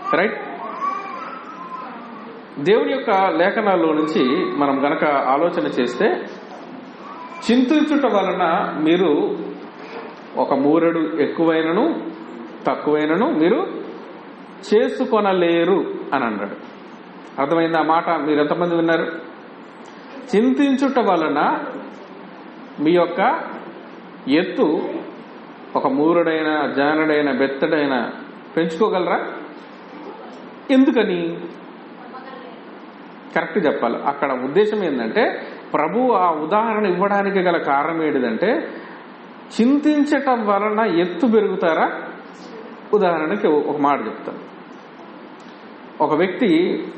Right దేవుని యొక్క లేఖనాల్లో నుంచి మనం గనక ఆలోచన చేస్తే చింతించుట వలన మీరు ఒక మూరెడు ఎక్కువైనను తక్కువైనను మీరు చేసుకొనలేరు అని అన్నాడు అర్థమైంది ఆ మాట మీరు ఎంతమంది విన్నారు చింతించుట వలన మీ యొక్క ఎత్తు ఒక మూరుడైన జానుడైన బెత్తడైన పెంచుకోగలరా ఎందుకని కరెక్ట్ చెప్పాలి అక్కడ ఉద్దేశం ఏంటంటే ప్రభు ఆ ఉదాహరణ ఇవ్వడానికి గల కారణం ఏంటిదంటే చింతించటం వలన ఎత్తు పెరుగుతారా ఉదాహరణకి ఒక మాట చెప్తాను ఒక వ్యక్తి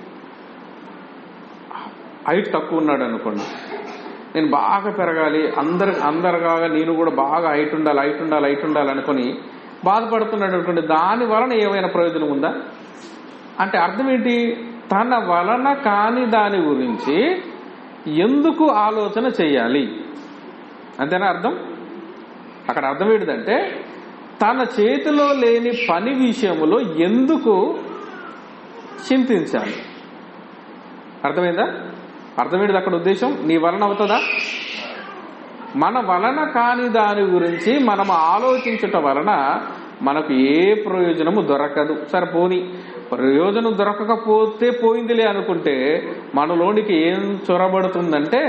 హైట్ తక్కువ ఉన్నాడు అనుకోండి నేను బాగా పెరగాలి అందరు అందరిగా నేను కూడా బాగా హైట్ ఉండాలి హైట్ ఉండాలి హైట్ ఉండాలి అనుకుని బాధపడుతున్నాడు అనుకోండి దాని వలన ఏమైనా ప్రయోజనం ఉందా అంటే అర్థం ఏంటి తన వలన కాని దాని గురించి ఎందుకు ఆలోచన చేయాలి అంతేనా అర్థం అక్కడ అర్థం ఏంటిదంటే తన చేతిలో లేని పని విషయములో ఎందుకు చింతించాలి అర్థమైందా అర్థమైంది అక్కడ ఉద్దేశం నీ వలన అవుతుందా మన వలన కాని దాని గురించి మనం ఆలోచించటం వలన మనకు ఏ ప్రయోజనము దొరకదు సరే పోని ప్రయోజనం దొరకకపోతే పోయిందిలే అనుకుంటే మనలోనికి ఏం చొరబడుతుందంటే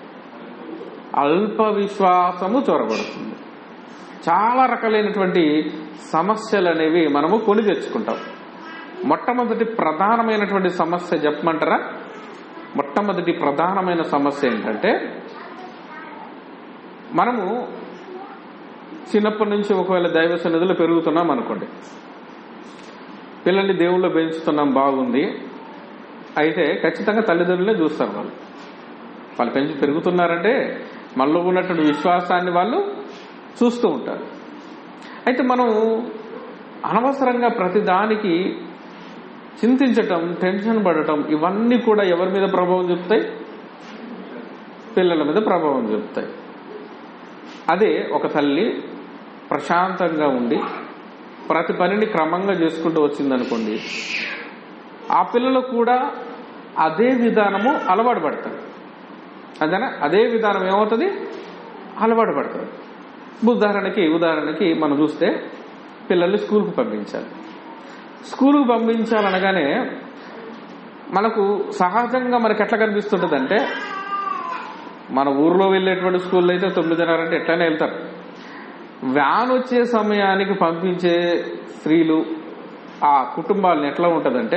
అల్ప విశ్వాసము చొరబడుతుంది చాలా రకాలైనటువంటి సమస్యలు అనేవి మనము కొని తెచ్చుకుంటాం మొట్టమొదటి ప్రధానమైనటువంటి సమస్య చెప్పమంటారా మొట్టమొదటి ప్రధానమైన సమస్య ఏంటంటే మనము చిన్నప్పటి నుంచి ఒకవేళ దైవ సన్నిధిలో పెరుగుతున్నాం అనుకోండి పిల్లల్ని దేవుళ్ళు పెంచుతున్నాం బాగుంది అయితే ఖచ్చితంగా తల్లిదండ్రులే చూస్తారు వాళ్ళు వాళ్ళు పెంచి పెరుగుతున్నారంటే మనలో ఉన్నటువంటి విశ్వాసాన్ని వాళ్ళు చూస్తూ ఉంటారు అయితే మనం అనవసరంగా ప్రతి దానికి చింతించటం టెన్షన్ పడటం ఇవన్నీ కూడా ఎవరి మీద ప్రభావం చూపుతాయి పిల్లల మీద ప్రభావం చూపుతాయి అదే ఒక తల్లి ప్రశాంతంగా ఉండి ప్రతి పనిని క్రమంగా చేసుకుంటూ వచ్చిందనుకోండి ఆ పిల్లలు కూడా అదే విధానము అలవాటు పడతారు అదేనా అదే విధానం ఏమవుతుంది అలవాటు పడతారు ఉదాహరణకి ఉదాహరణకి మనం చూస్తే పిల్లల్ని స్కూల్కి పంపించాలి స్కూల్కి పంపించాలనగానే మనకు సహజంగా మనకి ఎట్లా కనిపిస్తుంటుంది అంటే మన ఊర్లో వెళ్ళేటువంటి స్కూల్లో అయితే తొమ్మిదిన్నర అంటే ఎట్లనే వెళ్తారు వ్యాన్ వచ్చే సమయానికి పంపించే స్త్రీలు ఆ కుటుంబాలను ఎట్లా ఉంటుందంటే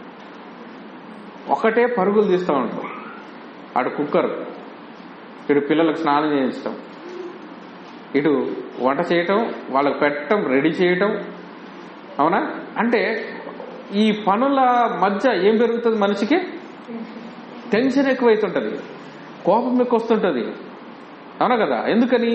ఒకటే పరుగులు తీస్తూ ఉంటారు అటు కుక్కర్ ఇటు పిల్లలకు స్నానం చేయించడం ఇటు వంట చేయటం వాళ్ళకి పెట్టడం రెడీ చేయటం అవునా అంటే ఈ పనుల మధ్య ఏం పెరుగుతుంది మనిషికి టెన్షన్ ఎక్కువైతుంటది కోపం ఎక్కువ వస్తుంటది అవునా కదా ఎందుకని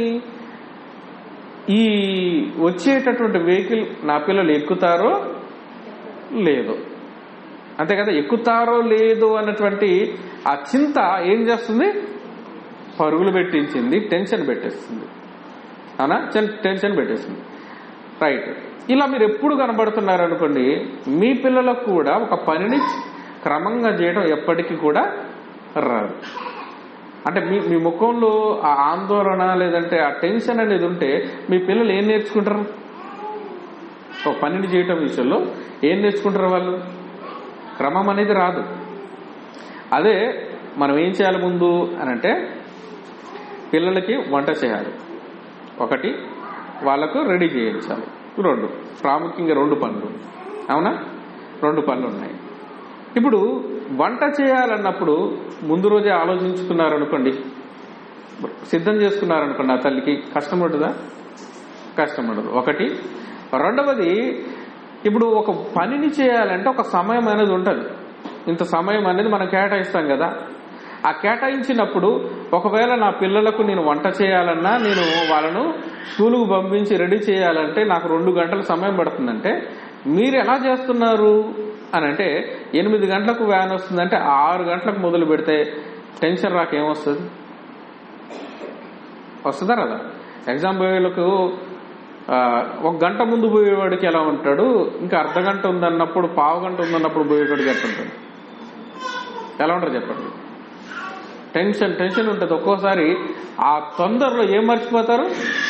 ఈ వచ్చేటటువంటి వెహికల్ నా పిల్లలు ఎక్కుతారో లేదో అంతే కదా ఎక్కుతారో లేదో అన్నటువంటి ఆ చింత ఏం చేస్తుంది పరుగులు పెట్టించింది టెన్షన్ పెట్టేస్తుంది అవునా టెన్షన్ పెట్టేస్తుంది రైట్ ఇలా మీరు ఎప్పుడు కనబడుతున్నారు అనుకోండి మీ పిల్లలకు కూడా ఒక పనిని క్రమంగా చేయడం ఎప్పటికీ కూడా రాదు అంటే మీ మీ ముఖంలో ఆ ఆందోళన లేదంటే ఆ టెన్షన్ అనేది ఉంటే మీ పిల్లలు ఏం నేర్చుకుంటారు ఒక పనిని చేయటం విషయంలో ఏం నేర్చుకుంటారు వాళ్ళు క్రమం అనేది రాదు అదే మనం ఏం చేయాలి ముందు అని అంటే పిల్లలకి వంట చేయాలి ఒకటి వాళ్ళకు రెడీ చేయించాలి రెండు ప్రాముఖ్యంగా రెండు పనులు అవునా రెండు పనులు ఉన్నాయి ఇప్పుడు వంట చేయాలన్నప్పుడు ముందు రోజే ఆలోచించుకున్నారనుకోండి సిద్ధం చేసుకున్నారనుకోండి ఆ తల్లికి కష్టం ఉంటుందా కష్టం ఉండదు ఒకటి రెండవది ఇప్పుడు ఒక పనిని చేయాలంటే ఒక సమయం అనేది ఉంటుంది ఇంత సమయం అనేది మనం కేటాయిస్తాం కదా ఆ కేటాయించినప్పుడు ఒకవేళ నా పిల్లలకు నేను వంట చేయాలన్నా నేను వాళ్ళను స్కూలుకు పంపించి రెడీ చేయాలంటే నాకు రెండు గంటల సమయం పడుతుందంటే మీరు ఎలా చేస్తున్నారు అని అంటే ఎనిమిది గంటలకు వ్యాన్ వస్తుందంటే ఆరు గంటలకు మొదలు పెడితే టెన్షన్ రాక ఏమొస్తుంది వస్తుందా కదా ఎగ్జామ్ పోయేలకు ఆ, ఒక గంట ముందు పోయేవాడికి ఎలా ఉంటాడు ఇంకా అర్ధ గంట ఉందన్నప్పుడు పావు గంట ఉందన్నప్పుడు పోయేవాడికి ఎట్లా ఉంటాడు ఎలా ఉంటారు చెప్పండి టెన్షన్ టెన్షన్ ఉంటుంది ఒక్కోసారి ఆ తొందరలో ఏం మర్చిపోతారు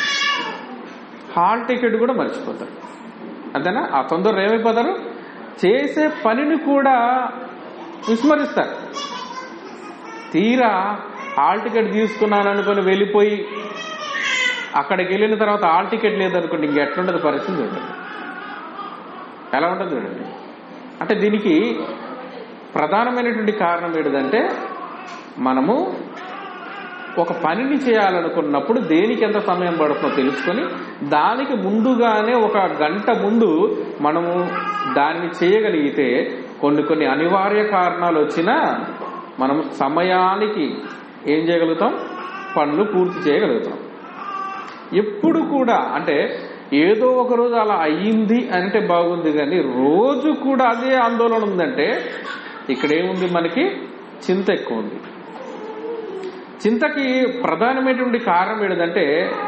హాల్ టికెట్ కూడా మర్చిపోతారు అంతేనా ఆ తొందరలో ఏమైపోతారు చేసే పనిని కూడా విస్మరిస్తారు తీరా హాల్ టికెట్ తీసుకున్నాను అనుకుని వెళ్ళిపోయి అక్కడికి వెళ్ళిన తర్వాత హాల్ టికెట్ లేదనుకోండి ఇంక ఎట్లుంటుంది పరిస్థితి చూడండి ఎలా ఉంటుంది చూడండి అంటే దీనికి ప్రధానమైనటువంటి కారణం ఏంటిదంటే మనము ఒక పనిని చేయాలనుకున్నప్పుడు దేనికి ఎంత సమయం పడుతుందో తెలుసుకొని దానికి ముందుగానే ఒక గంట ముందు మనము దానిని చేయగలిగితే కొన్ని కొన్ని అనివార్య కారణాలు వచ్చినా మనం సమయానికి ఏం చేయగలుగుతాం పనులు పూర్తి చేయగలుగుతాం ఎప్పుడు కూడా అంటే ఏదో ఒక రోజు అలా అయ్యింది అంటే బాగుంది కానీ రోజు కూడా అదే ఆందోళన ఉందంటే ఇక్కడ ఏముంది మనకి చింత ఎక్కువ ఉంది చింతకి ప్రధానమైనటువంటి కారణం ఏంటంటే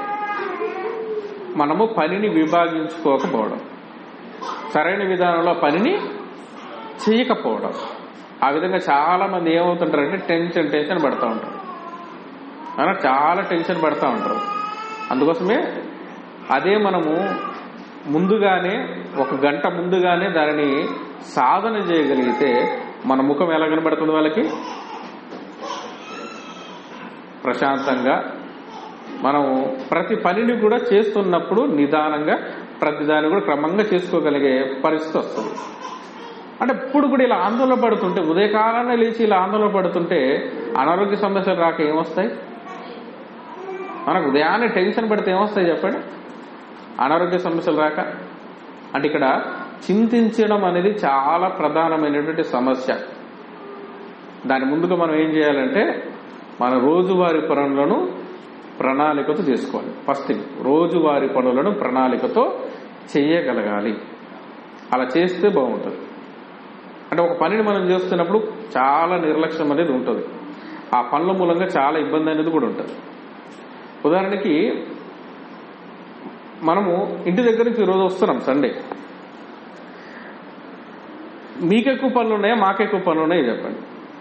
మనము పనిని విభాగించుకోకపోవడం సరైన విధానంలో పనిని చేయకపోవడం ఆ విధంగా చాలా మంది ఏమవుతుంటారంటే టెన్షన్ టెన్షన్ పడతా ఉంటారు అలా చాలా టెన్షన్ పడతా ఉంటారు అందుకోసమే అదే మనము ముందుగానే ఒక గంట ముందుగానే దానిని సాధన చేయగలిగితే మన ముఖం ఎలా కనబడుతుంది వాళ్ళకి ప్రశాంతంగా మనం ప్రతి పనిని కూడా చేస్తున్నప్పుడు నిదానంగా ప్రతి దాన్ని కూడా క్రమంగా చేసుకోగలిగే పరిస్థితి వస్తుంది అంటే ఇప్పుడు కూడా ఇలా ఆందోళన పడుతుంటే ఉదయకాలాన్ని లేచి ఇలా ఆందోళన పడుతుంటే అనారోగ్య సమస్యలు రాక ఏమొస్తాయి మనకు ఉదయాన్నే టెన్షన్ పడితే ఏమొస్తాయి చెప్పండి అనారోగ్య సమస్యలు రాక అంటే ఇక్కడ చింతించడం అనేది చాలా ప్రధానమైనటువంటి సమస్య దాని ముందుగా మనం ఏం చేయాలంటే మన రోజువారి పనులను ప్రణాళికతో చేసుకోవాలి ఫస్ట్ థింగ్ రోజువారి పనులను ప్రణాళికతో చేయగలగాలి అలా చేస్తే బాగుంటుంది అంటే ఒక పనిని మనం చేస్తున్నప్పుడు చాలా నిర్లక్ష్యం అనేది ఉంటుంది ఆ పనుల మూలంగా చాలా ఇబ్బంది అనేది కూడా ఉంటుంది ఉదాహరణకి మనము ఇంటి దగ్గర నుంచి ఈరోజు వస్తున్నాం సండే మీకు ఎక్కువ పనులు ఉన్నాయా మాకు ఎక్కువ పనులు ఉన్నాయా చెప్పండి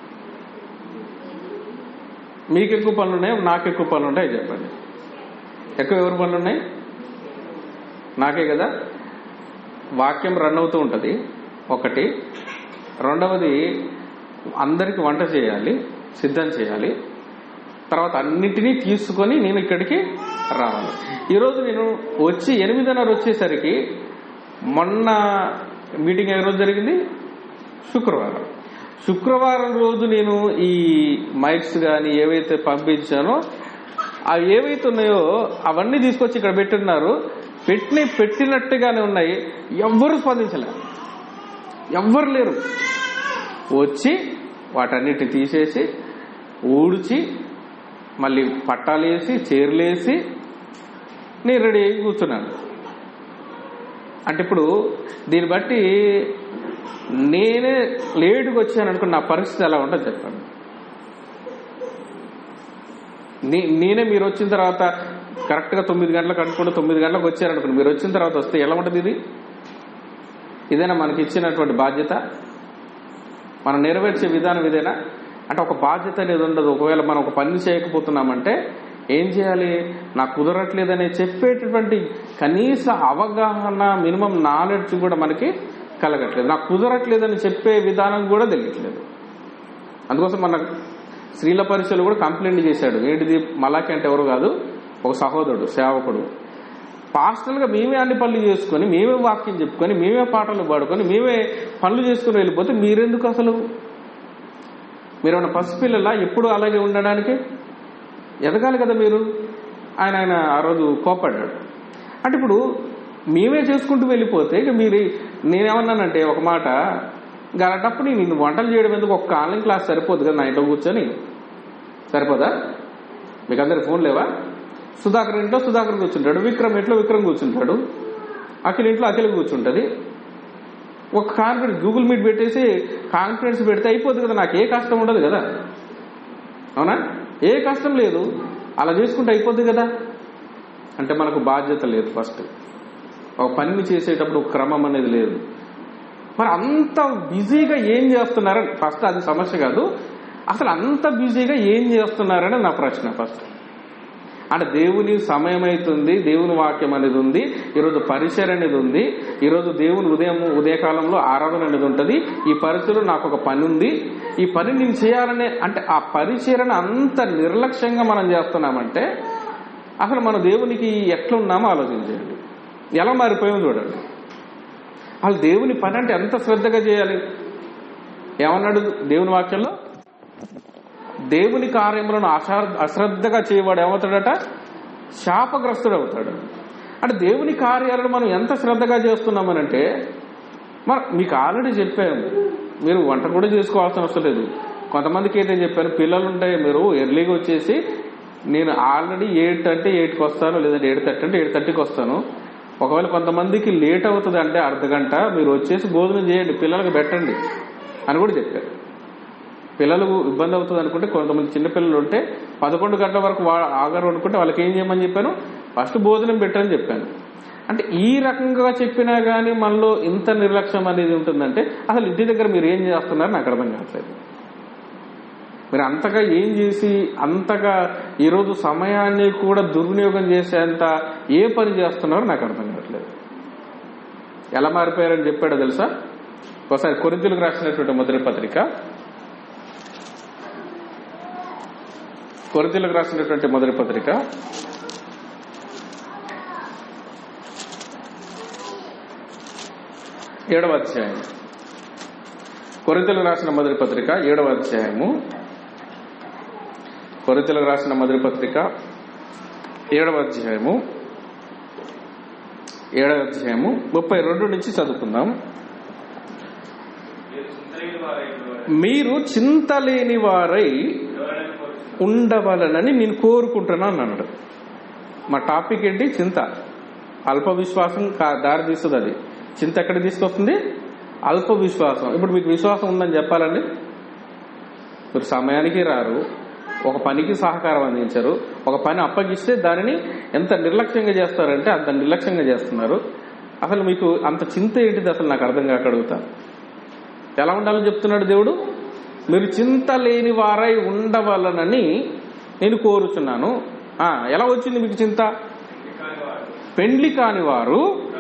మీకు ఎక్కువ పనులు ఉన్నాయా నాకు ఎక్కువ పనులు ఉంటాయి చెప్పండి ఎక్కువ ఎవరి పనులు ఉన్నాయి నాకే కదా వాక్యం రన్ అవుతూ ఉంటుంది ఒకటి రెండవది అందరికి వంట చేయాలి సిద్ధం చేయాలి తర్వాత అన్నిటినీ తీసుకొని నేను ఇక్కడికి రావాలి ఈరోజు నేను వచ్చి ఎనిమిదిన్నర వచ్చేసరికి మొన్న మీటింగ్ ఏ రోజు జరిగింది శుక్రవారం శుక్రవారం రోజు నేను ఈ మైక్స్ కానీ ఏవైతే పంపించానో అవి ఏవైతే ఉన్నాయో అవన్నీ తీసుకొచ్చి ఇక్కడ పెట్టున్నారు పెట్టిన పెట్టినట్టుగానే ఉన్నాయి ఎవ్వరు స్పందించలేరు ఎవ్వరు లేరు వచ్చి వాటన్నిటిని తీసేసి ఊడ్చి మళ్ళీ పట్టాలేసి చీరలేసి నేను రెడీ అయ్యి కూర్చున్నాను అంటే ఇప్పుడు దీన్ని బట్టి నేనే లేటుగా వచ్చాను అనుకున్న నా పరిస్థితి ఎలా ఉంటుందో చెప్పండి నే- నేనే మీరు వచ్చిన తర్వాత కరెక్ట్గా తొమ్మిది గంటలకు అనుకుంటే తొమ్మిది గంటలకు వచ్చారనుకోండి మీరు వచ్చిన తర్వాత వస్తే ఎలా ఉంటుంది ఇది ఇదేనా మనకి ఇచ్చినటువంటి బాధ్యత మనం నెరవేర్చే విధానం ఇదేనా అంటే ఒక బాధ్యత అనేది ఉండదు ఒకవేళ మనం ఒక పని చేయకపోతున్నామంటే ఏం చేయాలి నాకు కుదరట్లేదని చెప్పేటటువంటి కనీస అవగాహన మినిమం నాలెడ్జ్ కూడా మనకి కలగట్లేదు నాకు కుదరట్లేదని చెప్పే విధానం కూడా తెలియట్లేదు అందుకోసం మన స్త్రీల పరిచయలు కూడా కంప్లైంట్ చేశాడు ఏంటిది మలాకి అంటే ఎవరు కాదు ఒక సహోదరుడు సేవకుడు పాస్టల్గా మేమే అన్ని పనులు చేసుకొని మేమే వాక్యం చెప్పుకొని మేమే పాటలు పాడుకొని మేమే పనులు చేసుకుని వెళ్ళిపోతే మీరెందుకు అసలు మీరేమన్నా పసిపిల్లలా ఎప్పుడు అలాగే ఉండడానికి ఎదగాలి కదా మీరు ఆయన ఆయన ఆ రోజు కోపడ్డాడు అంటే ఇప్పుడు మేమే చేసుకుంటూ వెళ్ళిపోతే ఇక మీరు నేనేమన్నానంటే ఒక మాట ఇంకా అలాంటప్పుడు నేను వంటలు చేయడం ఎందుకు ఒక్క ఆన్లైన్ క్లాస్ సరిపోదు కదా నా ఇంట్లో కూర్చొని సరిపోదా మీకు అందరి ఫోన్ లేవా సుధాకర్ ఇంట్లో సుధాకర్ కూర్చుంటాడు విక్రమ్ ఇంట్లో విక్రమ్ కూర్చుంటాడు అఖిల్ ఇంట్లో అఖిల్ కూర్చుంటది ఒక కాన్ఫిడెన్స్ గూగుల్ మీట్ పెట్టేసి కాన్ఫిడెన్స్ పెడితే అయిపోతుంది కదా నాకు ఏ కష్టం ఉండదు కదా అవునా ఏ కష్టం లేదు అలా చేసుకుంటే అయిపోద్ది కదా అంటే మనకు బాధ్యత లేదు ఫస్ట్ ఒక పనిని చేసేటప్పుడు ఒక క్రమం అనేది లేదు మరి అంత బిజీగా ఏం చేస్తున్నారని ఫస్ట్ అది సమస్య కాదు అసలు అంత బిజీగా ఏం చేస్తున్నారని నా ప్రశ్న ఫస్ట్ అంటే దేవుని సమయం అవుతుంది దేవుని వాక్యం అనేది ఉంది ఈరోజు పరిచయం అనేది ఉంది ఈరోజు దేవుని ఉదయం ఉదయకాలంలో ఆరాధన అనేది ఉంటుంది ఈ పరిచయం నాకు ఒక పని ఉంది ఈ పని నేను చేయాలనే అంటే ఆ పరిచయన అంత నిర్లక్ష్యంగా మనం చేస్తున్నామంటే అసలు మన దేవునికి ఎట్లున్నామో ఆలోచించండి ఎలా మారిపోయామో చూడండి వాళ్ళు దేవుని పని అంటే ఎంత శ్రద్ధగా చేయాలి ఏమన్నాడు దేవుని వాక్యంలో దేవుని కార్యములను అశ్ర- అశ్రద్ధగా చేయవాడు ఏమవుతాడట శాపగ్రస్తుడు అవుతాడు అంటే దేవుని కార్యాలను మనం ఎంత శ్రద్ధగా చేస్తున్నామనంటే మరి మీకు ఆల్రెడీ చెప్పాము మీరు వంట కూడా చేసుకోవాల్సిన అవసరం లేదు కొంతమందికి ఏంటో చెప్పాను పిల్లలు ఉంటాయి మీరు ఎర్లీగా వచ్చేసి నేను ఆల్రెడీ ఎయిట్ అంటే ఎయిట్కి వస్తాను లేదంటే ఎయిట్ థర్టీ అంటే ఎయిట్ థర్టీకి వస్తాను ఒకవేళ కొంతమందికి లేట్ అవుతుంది అంటే అర్ధ గంట మీరు వచ్చేసి భోజనం చేయండి పిల్లలకు పెట్టండి అని కూడా చెప్పారు పిల్లలకు ఇబ్బంది అవుతుంది అనుకుంటే కొంతమంది చిన్నపిల్లలు ఉంటే పదకొండు గంటల వరకు వా- ఆగారు అనుకుంటే వాళ్ళకి ఏం చేయమని చెప్పాను ఫస్ట్ భోజనం పెట్టని చెప్పాను అంటే ఈ రకంగా చెప్పినా కానీ మనలో ఇంత నిర్లక్ష్యం అనేది ఉంటుందంటే అసలు ఇంటి దగ్గర మీరు ఏం చేస్తున్నారు నాకు అర్థం కావట్లేదు మీరు అంతగా ఏం చేసి అంతగా ఈరోజు సమయాన్ని కూడా దుర్వినియోగం చేసేంత ఏ పని చేస్తున్నారో నాకు అర్థం కావట్లేదు ఎలా మారిపోయారని చెప్పాడో తెలుసా ఒకసారి కొరింతలకు రాసినటువంటి మొదటి పత్రిక కొరింతలకు రాసినటువంటి మొదటి పత్రిక ఏడవ అధ్యాయం కొరింతలకు రాసిన మొదటి పత్రిక ఏడవ అధ్యాయము కొరింతలకు రాసిన మొదటి పత్రిక ఏడవ అధ్యాయము ఏడవ అధ్యాయము ముప్పై రెండు నుంచి చదువుకుందాం మీరు చింతలేని వారై ఉండవలనని నేను కోరుకుంటున్నాను అన్నాడు మా టాపిక్ ఏంటి చింత అల్ప విశ్వాసం కా- దారి తీస్తుంది అది చింత ఎక్కడ తీసుకొస్తుంది అల్ప విశ్వాసం ఇప్పుడు మీకు విశ్వాసం ఉందని చెప్పాలండి మీరు సమయానికి రారు ఒక పనికి సహకారం అందించరు ఒక పని అప్పగిస్తే దానిని ఎంత నిర్లక్ష్యంగా చేస్తారంటే అంత నిర్లక్ష్యంగా చేస్తున్నారు అసలు మీకు అంత చింత ఏంటిది అసలు నాకు అర్థం కాక అడుగుతా ఎలా ఉండాలని చెప్తున్నాడు దేవుడు మీరు చింత లేని వారై ఉండవలనని నేను కోరుచున్నాను ఆ, ఎలా వచ్చింది మీకు చింత పెండ్లి కాని వారు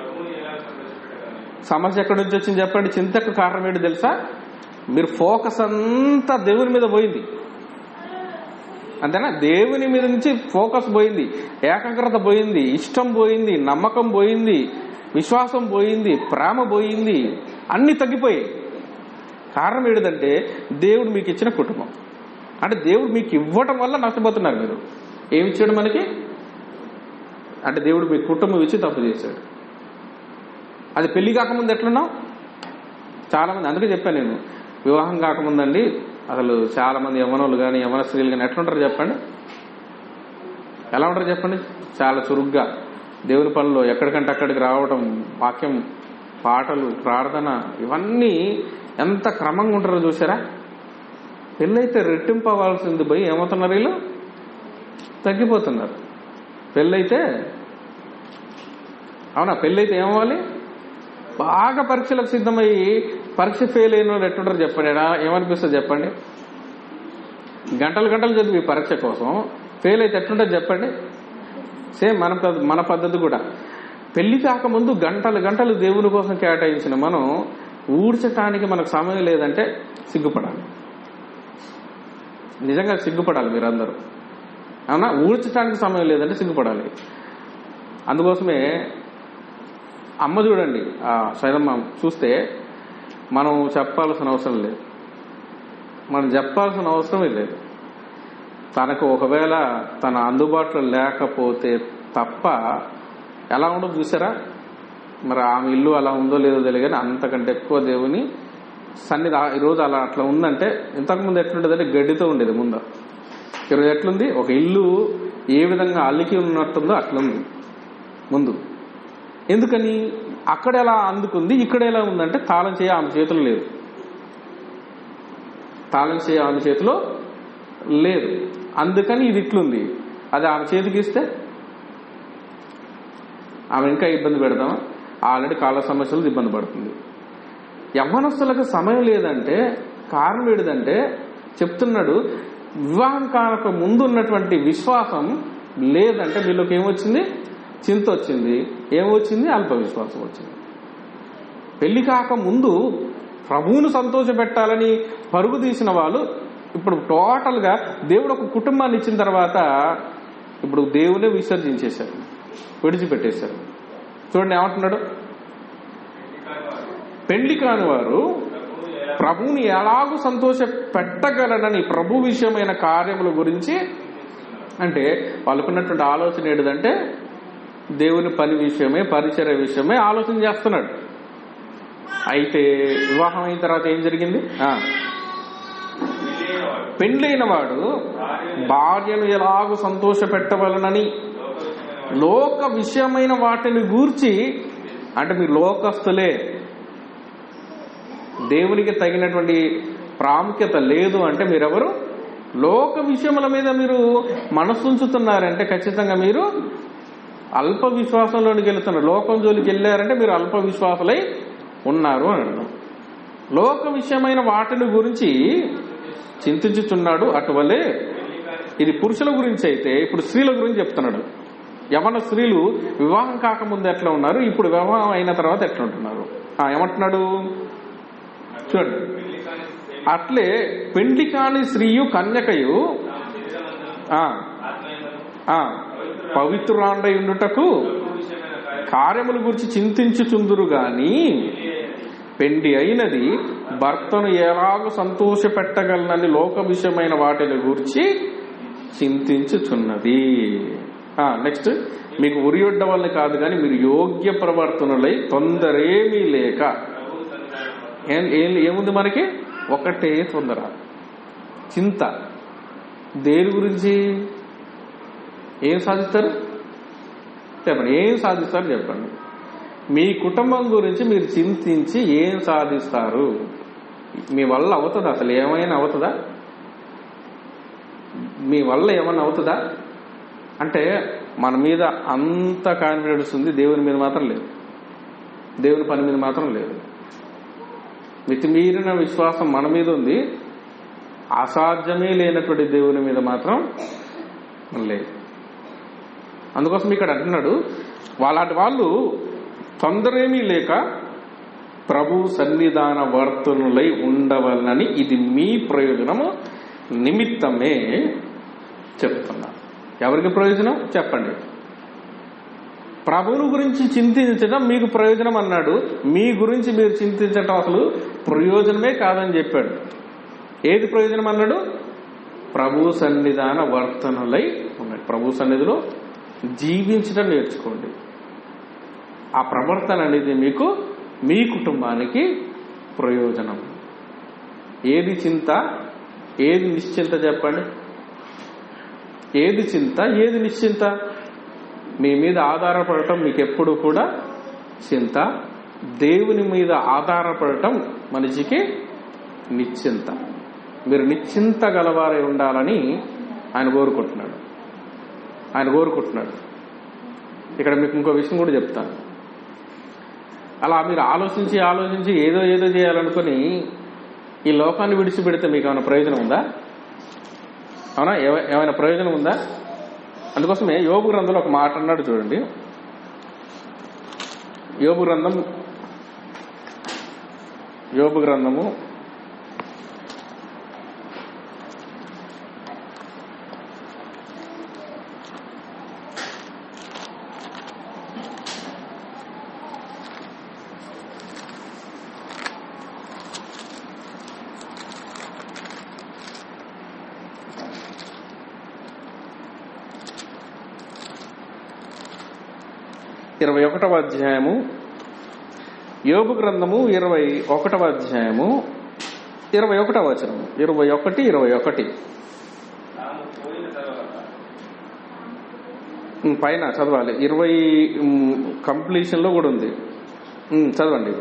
సమస్య ఎక్కడి నుంచి వచ్చింది చెప్పండి చింతకు కారణం ఏంటి తెలుసా మీరు ఫోకస్ అంతా దేవుని మీద పోయింది అంతేనా దేవుని మీద నుంచి ఫోకస్ పోయింది ఏకాగ్రత పోయింది ఇష్టం పోయింది నమ్మకం పోయింది విశ్వాసం పోయింది ప్రేమ పోయింది అన్ని తగ్గిపోయాయి కారణం ఏంటంటే దేవుడు మీకు ఇచ్చిన కుటుంబం అంటే దేవుడు మీకు ఇవ్వటం వల్ల నష్టపోతున్నారు మీరు ఏమి ఇచ్చాడు మనకి అంటే దేవుడు మీ కుటుంబం ఇచ్చి తప్పు చేశాడు అది పెళ్లి కాకముందు ఎట్లున్నావు చాలా మంది అందుకే చెప్పాను నేను వివాహం కాకముందండి అసలు చాలా మంది యవనోళ్ళు కానీ యవన స్త్రీలు కానీ ఎట్లుంటారు చెప్పండి ఎలా ఉంటారు చెప్పండి చాలా చురుగ్గా దేవుని పనులు ఎక్కడికంటే అక్కడికి రావడం వాక్యం పాటలు ప్రార్థన ఇవన్నీ ఎంత క్రమంగా ఉంటారో చూసారా పెళ్ళైతే రెట్టింపు అవ్వాల్సింది పోయి ఏమవుతున్నారు వీళ్ళు తగ్గిపోతున్నారు పెళ్ళైతే అవునా పెళ్ళైతే ఏమవ్వాలి బాగా పరీక్షలకు సిద్ధమయ్యి పరీక్ష ఫెయిల్ అయిన వాళ్ళు ఎట్టుంటారు చెప్పండి ఎలా- ఏమనిపిస్తుంది చెప్పండి గంటలు గంటలు చదివి పరీక్ష కోసం ఫెయిల్ అయితే ఎట్లుంటుంది చెప్పండి సేమ్ మన పద్ధ- మన పద్ధతి కూడా పెళ్లి కాకముందు గంటలు గంటలు దేవుని కోసం కేటాయించిన మనం ఊడ్చటానికి మనకు సమయం లేదంటే సిగ్గుపడాలి నిజంగా సిగ్గుపడాలి మీరందరూ అవునా ఊడ్చటానికి సమయం లేదంటే సిగ్గుపడాలి అందుకోసమే అమ్మ చూడండి ఆ సైదమ్మ చూస్తే మనం చెప్పాల్సిన అవసరం లేదు మనం చెప్పాల్సిన అవసరమే లేదు తనకు ఒకవేళ తన అందుబాటులో లేకపోతే తప్ప ఎలా ఉండదు చూసారా మరి ఆమె ఇల్లు అలా ఉందో లేదో తెలియదు కానీ అంతకంటే ఎక్కువ దేవుని సన్నిధి ఆ- ఈరోజు అలా అట్లా ఉందంటే ఇంతకుముందు ఎట్లుండేదంటే గడ్డితో ఉండేది ముందు ఈరోజు ఎట్లుంది ఒక ఇల్లు ఏ విధంగా అల్లికి ఉన్నట్టుందో అట్లుంది ముందు ఎందుకని అక్కడ ఎలా అందుకుంది ఇక్కడ ఎలా ఉందంటే తాళం చేయ ఆమె చేతులు లేదు తాళం చేయ ఆమె చేతిలో లేదు అందుకని ఇది ఇట్లుంది అది ఆమె చేతికి ఇస్తే ఆమె ఇంకా ఇబ్బంది పెడదామా ఆల్రెడీ కాళ్ళ సమస్యలు ఇబ్బంది పడుతుంది యవ్వనస్తులకు సమయం లేదంటే కారణం ఏంటిదంటే చెప్తున్నాడు వివాహం కాక ముందు ఉన్నటువంటి విశ్వాసం లేదంటే వీళ్ళకి ఏమొచ్చింది చింత వచ్చింది ఏమొచ్చింది అల్ప విశ్వాసం వచ్చింది పెళ్లి కాక ముందు ప్రభువును సంతోషపెట్టాలని పరుగు తీసిన వాళ్ళు ఇప్పుడు టోటల్ గా దేవుడు ఒక కుటుంబాన్ని ఇచ్చిన తర్వాత ఇప్పుడు దేవునే విసర్జించేశారు విడిచిపెట్టేశారు చూడండి ఏమంటున్నాడు పెళ్లి కాని వారు ప్రభువుని ఎలాగూ సంతోష పెట్టగలనని ప్రభు విషయమైన కార్యముల గురించి అంటే వాళ్ళకున్నటువంటి ఆలోచన ఏంటిదంటే దేవుని పని విషయమే పరిచయ విషయమే ఆలోచన చేస్తున్నాడు అయితే వివాహం అయిన తర్వాత ఏం జరిగింది ఆ, పెండ్లైన వాడు భార్యను ఎలాగూ సంతోష పెట్టవలనని లోక విషయమైన వాటిని గూర్చి అంటే మీరు లోకస్తులే దేవునికి తగినటువంటి ప్రాముఖ్యత లేదు అంటే మీరెవరు లోక విషయముల మీద మీరు మనసు ఉంచుతున్నారంటే ఖచ్చితంగా మీరు అల్ప విశ్వాసంలోనికి వెళ్తున్నారు లోకం జోలికి వెళ్ళారంటే మీరు అల్ప విశ్వాసులై ఉన్నారు అని అర్థం లోక విషయమైన వాటిని గురించి చింతించుచున్నాడు అటువలే ఇది పురుషుల గురించి అయితే ఇప్పుడు స్త్రీల గురించి చెప్తున్నాడు యవన స్త్రీలు వివాహం కాకముందు ఎట్లా ఉన్నారు ఇప్పుడు వివాహం అయిన తర్వాత ఎట్లా ఉంటున్నారు ఆ, ఏమంటున్నాడు చూడండి అట్లే పెండ్లి కాని స్త్రీయు కన్యకయు ఆ, ఆ, పవిత్రురాండై ఉండుటకు కార్యముల గురించి చింతించుచుందురు గాని పెండి అయినది భర్తను ఎలాగో సంతోష పెట్టగలనని లోక విషయమైన వాటిని గురించి చింతించుచున్నది నెక్స్ట్ మీకు ఉరియొడ్డ వల్ల కాదు కానీ మీరు యోగ్య ప్రవర్తనలై తొందరేమీ లేక ఏం- ఏం- ఏముంది మనకి ఒకటే తొందర చింత దేని గురించి ఏం సాధిస్తారు చెప్పండి ఏం సాధిస్తారు చెప్పండి మీ కుటుంబం గురించి మీరు చింతించి ఏం సాధిస్తారు మీ వల్ల అవుతుందా అసలు ఏమైనా అవుతుందా మీ వల్ల ఏమైనా అవుతుందా అంటే మన మీద అంత కాన్ఫిడెన్స్ ఉంది దేవుని మీద మాత్రం లేదు దేవుని పని మీద మాత్రం లేదు మితిమీరిన విశ్వాసం మన మీద ఉంది అసాధ్యమే లేనటువంటి దేవుని మీద మాత్రం లేదు అందుకోసం ఇక్కడ అంటున్నాడు వాళ్ళంటి వాళ్ళు తొందరేమీ లేక ప్రభు సన్నిధాన వర్తనులై ఉండవలనని ఇది మీ ప్రయోజనము నిమిత్తమే చెప్తున్నా ఎవరికి ప్రయోజనం చెప్పండి ప్రభువుని గురించి చింతించడం మీకు ప్రయోజనం అన్నాడు మీ గురించి మీరు చింతించడం అసలు ప్రయోజనమే కాదని చెప్పాడు ఏది ప్రయోజనం అన్నాడు ప్రభు సన్నిధాన వర్తనులై ఉన్నాడు ప్రభు సన్నిధిలో జీవించడం నేర్చుకోండి ఆ ప్రవర్తన అనేది మీకు మీ కుటుంబానికి ప్రయోజనం ఏది చింత ఏది నిశ్చింత చెప్పండి ఏది చింత ఏది నిశ్చింత మీ మీద ఆధారపడటం మీకు ఎప్పుడు కూడా చింత దేవుని మీద ఆధారపడటం మనిషికి నిశ్చింత మీరు నిశ్చింత గలవారై ఉండాలని ఆయన కోరుకుంటున్నాడు ఆయన కోరుకుంటున్నాడు ఇక్కడ మీకు ఇంకో విషయం కూడా చెప్తాను అలా మీరు ఆలోచించి ఆలోచించి ఏదో ఏదో చేయాలనుకుని ఈ లోకాన్ని విడిచిపెడితే మీకు ఏమైనా ప్రయోజనం ఉందా అవునా ఏమ- ఏమైనా ప్రయోజనం ఉందా అందుకోసమే యోగు గ్రంథంలో ఒక మాట అన్నాడు చూడండి యోగు గ్రంథం యోగు గ్రంథము ఇరవై ఒకటవ అధ్యాయము యోగు గ్రంథము ఇరవై ఒకటవ అధ్యాయము ఇరవై ఒకటవ వచనము ఇరవై ఒకటి ఇరవై ఒకటి ఉమ్, పైన చదవాలి ఇరవై కంప్లీషన్ లో కూడా ఉంది ఉమ్, చదవండి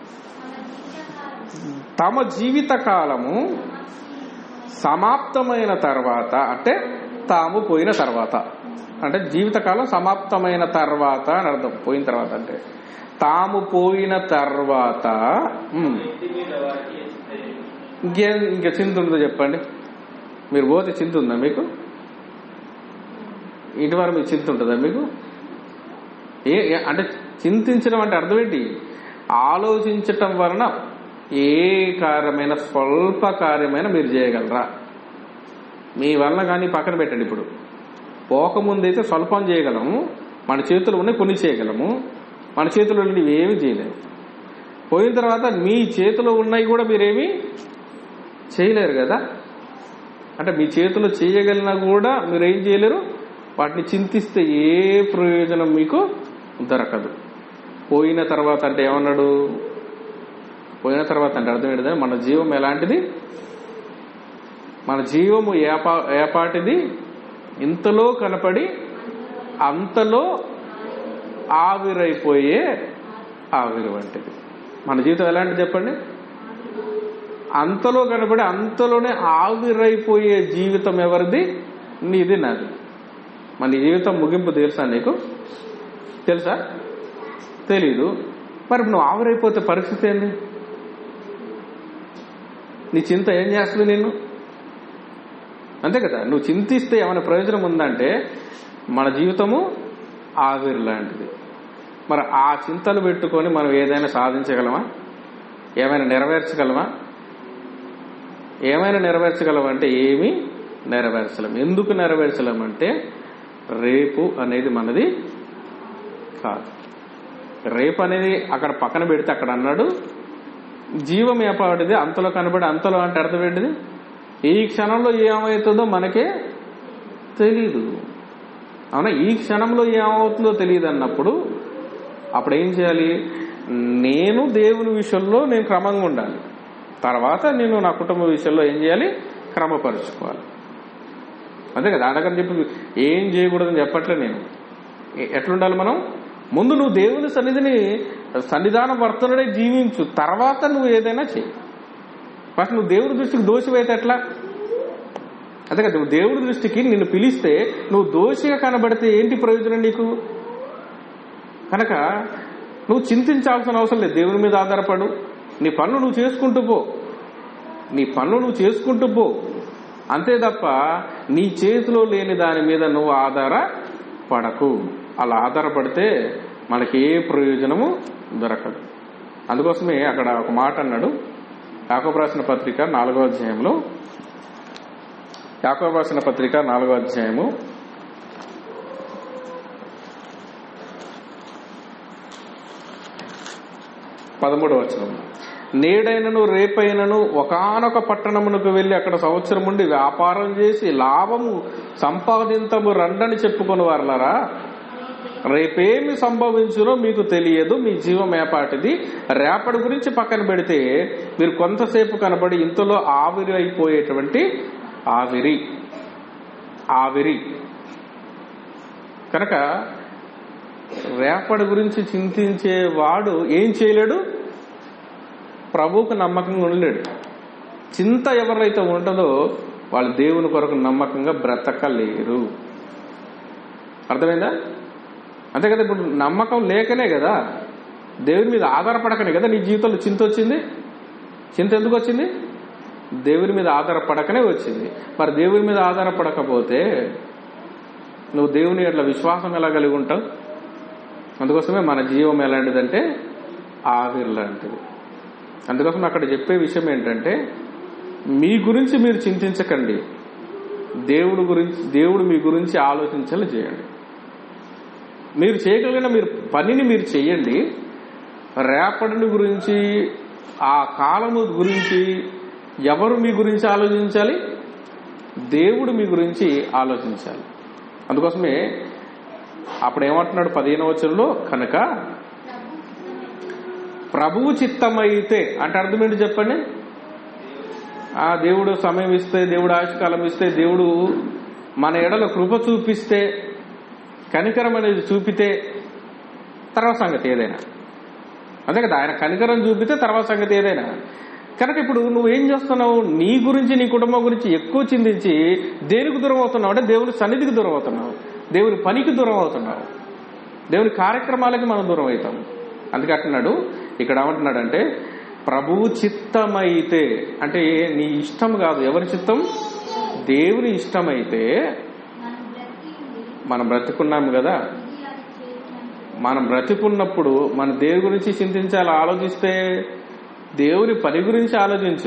తమ జీవిత కాలము సమాప్తమైన తర్వాత అంటే తాము పోయిన తర్వాత అంటే జీవితకాలం సమాప్తమైన తర్వాత అని అర్థం పోయిన తర్వాత అంటే తాము పోయిన తర్వాత ఉమ్, ఇంటి మీద వారికి ఇస్తే ఇంకేం ఇంకా చింత ఉందో చెప్పండి మీరు పోతే చింత ఉందా మీకు ఇంటి వారు మీకు చింత ఉంటుందా మీకు ఏ ఏ- అంటే చింతించడం అంటే అర్థం ఏంటి ఆలోచించటం వలన ఏ కార్యమైన స్వల్ప కార్యమైన మీరు చేయగలరా మీ వలన కానీ పక్కన పెట్టండి ఇప్పుడు పోకముందైతే స్వల్పం చేయగలము మన చేతులు ఉన్నాయి కొన్ని చేయగలము మన చేతులు ఉన్నవి ఏమి చేయలేము పోయిన తర్వాత మీ చేతిలో ఉన్నాయి కూడా మీరేమి చేయలేరు కదా అంటే మీ చేతిలో చేయగలిగినా కూడా మీరు ఏం చేయలేరు వాటిని చింతిస్తే ఏ ప్రయోజనం మీకు దొరకదు పోయిన తర్వాత అంటే ఏమన్నాడు పోయిన తర్వాత అంటే అర్థం ఏంటిది మన జీవం ఎలాంటిది మన జీవము ఏపా ఏపాటిది ఇంతలో కనపడి అంతలో ఆవిరైపోయే ఆవిరి వంటిది మన జీవితం ఎలాంటిది చెప్పండి అంతలో కనబడి అంతలోనే ఆవిరైపోయే జీవితం ఎవరిది నీది నాది మన జీవితం ముగింపు తెలుసా నీకు తెలుసా తెలీదు మరి నువ్వు ఆవిరైపోతే పరిస్థితి ఏంది నీ చింత ఏం చేస్తుంది నిన్ను అంతే కదా నువ్వు చింతిస్తే ఏమైనా ప్రయోజనం ఉందంటే మన జీవితము ఆవిరి లాంటిది మరి ఆ చింతలు పెట్టుకొని మనం ఏదైనా సాధించగలమా ఏమైనా నెరవేర్చగలమా ఏమైనా నెరవేర్చగలమంటే ఏమీ నెరవేర్చలేం ఎందుకు నెరవేర్చలేమంటే రేపు అనేది మనది కాదు రేపు అనేది అక్కడ పక్కన పెడితే అక్కడ అన్నాడు జీవం ఏపాటిది అంతలో కనబడి అంతలో అంటే అర్థం ఏంటిది ఈ క్షణంలో ఏమవుతుందో మనకే తెలీదు అవునా ఈ క్షణంలో ఏమవుతుందో తెలియదు అన్నప్పుడు అప్పుడు ఏం చేయాలి నేను దేవుని విషయంలో నేను క్రమంగా ఉండాలి తర్వాత నేను నా కుటుంబ విషయంలో ఏం చేయాలి క్రమపరుచుకోవాలి అంతే కదా దానికని చెప్పి ఏం చేయకూడదని చెప్పట్లే నేను ఎ- ఎట్లుండాలి మనం ముందు నువ్వు దేవుని సన్నిధిని సన్నిధానం వర్తనుడే జీవించు తర్వాత నువ్వు ఏదైనా చెయ్యి ఫస్ట్ నువ్వు దేవుడి దృష్టికి దోషమైతే ఎట్లా అంతే కదా నువ్వు దేవుడి దృష్టికి నిన్ను పిలిస్తే నువ్వు దోషిగా కనబడితే ఏంటి ప్రయోజనం నీకు కనుక నువ్వు చింతించాల్సిన అవసరం లేదు దేవుని మీద ఆధారపడు నీ పనులు నువ్వు చేసుకుంటూ పో నీ పనులు నువ్వు చేసుకుంటూ పో అంతే తప్ప నీ చేతిలో లేని దాని మీద నువ్వు ఆధారపడకు అలా ఆధారపడితే మనకి ఏ ప్రయోజనము దొరకదు అందుకోసమే అక్కడ ఒక మాట అన్నాడు యాకోబు రాసిన పత్రిక నాలుగో అధ్యాయంలో యాకోబు రాసిన పత్రిక నాలుగో అధ్యాయము పదమూడవ వచనం నేడైనను రేపైనను ఒకానొక పట్టణమునకు వెళ్లి అక్కడ సంవత్సరం ఉండి వ్యాపారం చేసి లాభము సంపాదింతము రండని చెప్పుకొని వారలారా రేపేమి సంభవించునో మీకు తెలియదు మీ జీవం ఏపాటిది రేపటి గురించి పక్కన పెడితే మీరు కొంతసేపు కనబడి ఇంతలో ఆవిరి అయిపోయేటువంటి ఆవిరి ఆవిరి కనుక రేపటి గురించి చింతించే వాడు ఏం చేయలేడు ప్రభువుకు నమ్మకంగా ఉండలేడు చింత ఎవరైతే ఉంటుందో వాళ్ళు దేవుని కొరకు నమ్మకంగా బ్రతకలేరు అర్థమైందా అంతే కదా ఇప్పుడు నమ్మకం లేకనే కదా దేవుని మీద ఆధారపడకనే కదా నీ జీవితంలో చింత వచ్చింది చింత ఎందుకు వచ్చింది దేవుని మీద ఆధారపడకనే వచ్చింది మరి దేవుని మీద ఆధారపడకపోతే నువ్వు దేవుని అట్లా విశ్వాసం ఎలా కలిగి ఉంటావు అందుకోసమే మన జీవం ఎలాంటిదంటే ఆవిరి లాంటిది అందుకోసం అక్కడ చెప్పే విషయం ఏంటంటే మీ గురించి మీరు చింతించకండి దేవుడు గురించి దేవుడు మీ గురించి ఆలోచించాలి చేయండి మీరు చేయగలిగిన మీరు పనిని మీరు చేయండి రేపటిని గురించి ఆ కాలము గురించి ఎవరు మీ గురించి ఆలోచించాలి దేవుడు మీ గురించి ఆలోచించాలి అందుకోసమే అప్పుడు ఏమంటున్నాడు పదిహేను వచనంలో కనుక ప్రభువు చిత్తమైతే అంటే అర్థం ఏంటి చెప్పండి ఆ దేవుడు సమయం ఇస్తే దేవుడు ఆయుష్కాలం ఇస్తే దేవుడు మన ఎడల కృప చూపిస్తే కనికరం అనేది చూపితే తర్వాత సంగతి ఏదైనా అదే కదా ఆయన కనికరం చూపితే తర్వాత సంగతి ఏదైనా కనుక ఇప్పుడు నువ్వు ఏం చేస్తున్నావు నీ గురించి నీ కుటుంబం గురించి ఎక్కువ చింతించి దేనికి దూరం అవుతున్నావు అంటే దేవుని సన్నిధికి దూరం అవుతున్నావు దేవుని పనికి దూరం అవుతున్నావు దేవుని కార్యక్రమాలకి మనం దూరం అవుతాం అందుకే అంటున్నాడు ఇక్కడ ఏమంటున్నాడంటే ప్రభువు చిత్తమైతే అంటే నీ ఇష్టం కాదు ఎవరి చిత్తం దేవుని ఇష్టమైతే మనం బ్రతుకున్నాం కదా మనం బ్రతుకున్నప్పుడు మన దేవుని గురించి చింతించాలి ఆలోచిస్తే దేవుని పని గురించి ఆలోచించు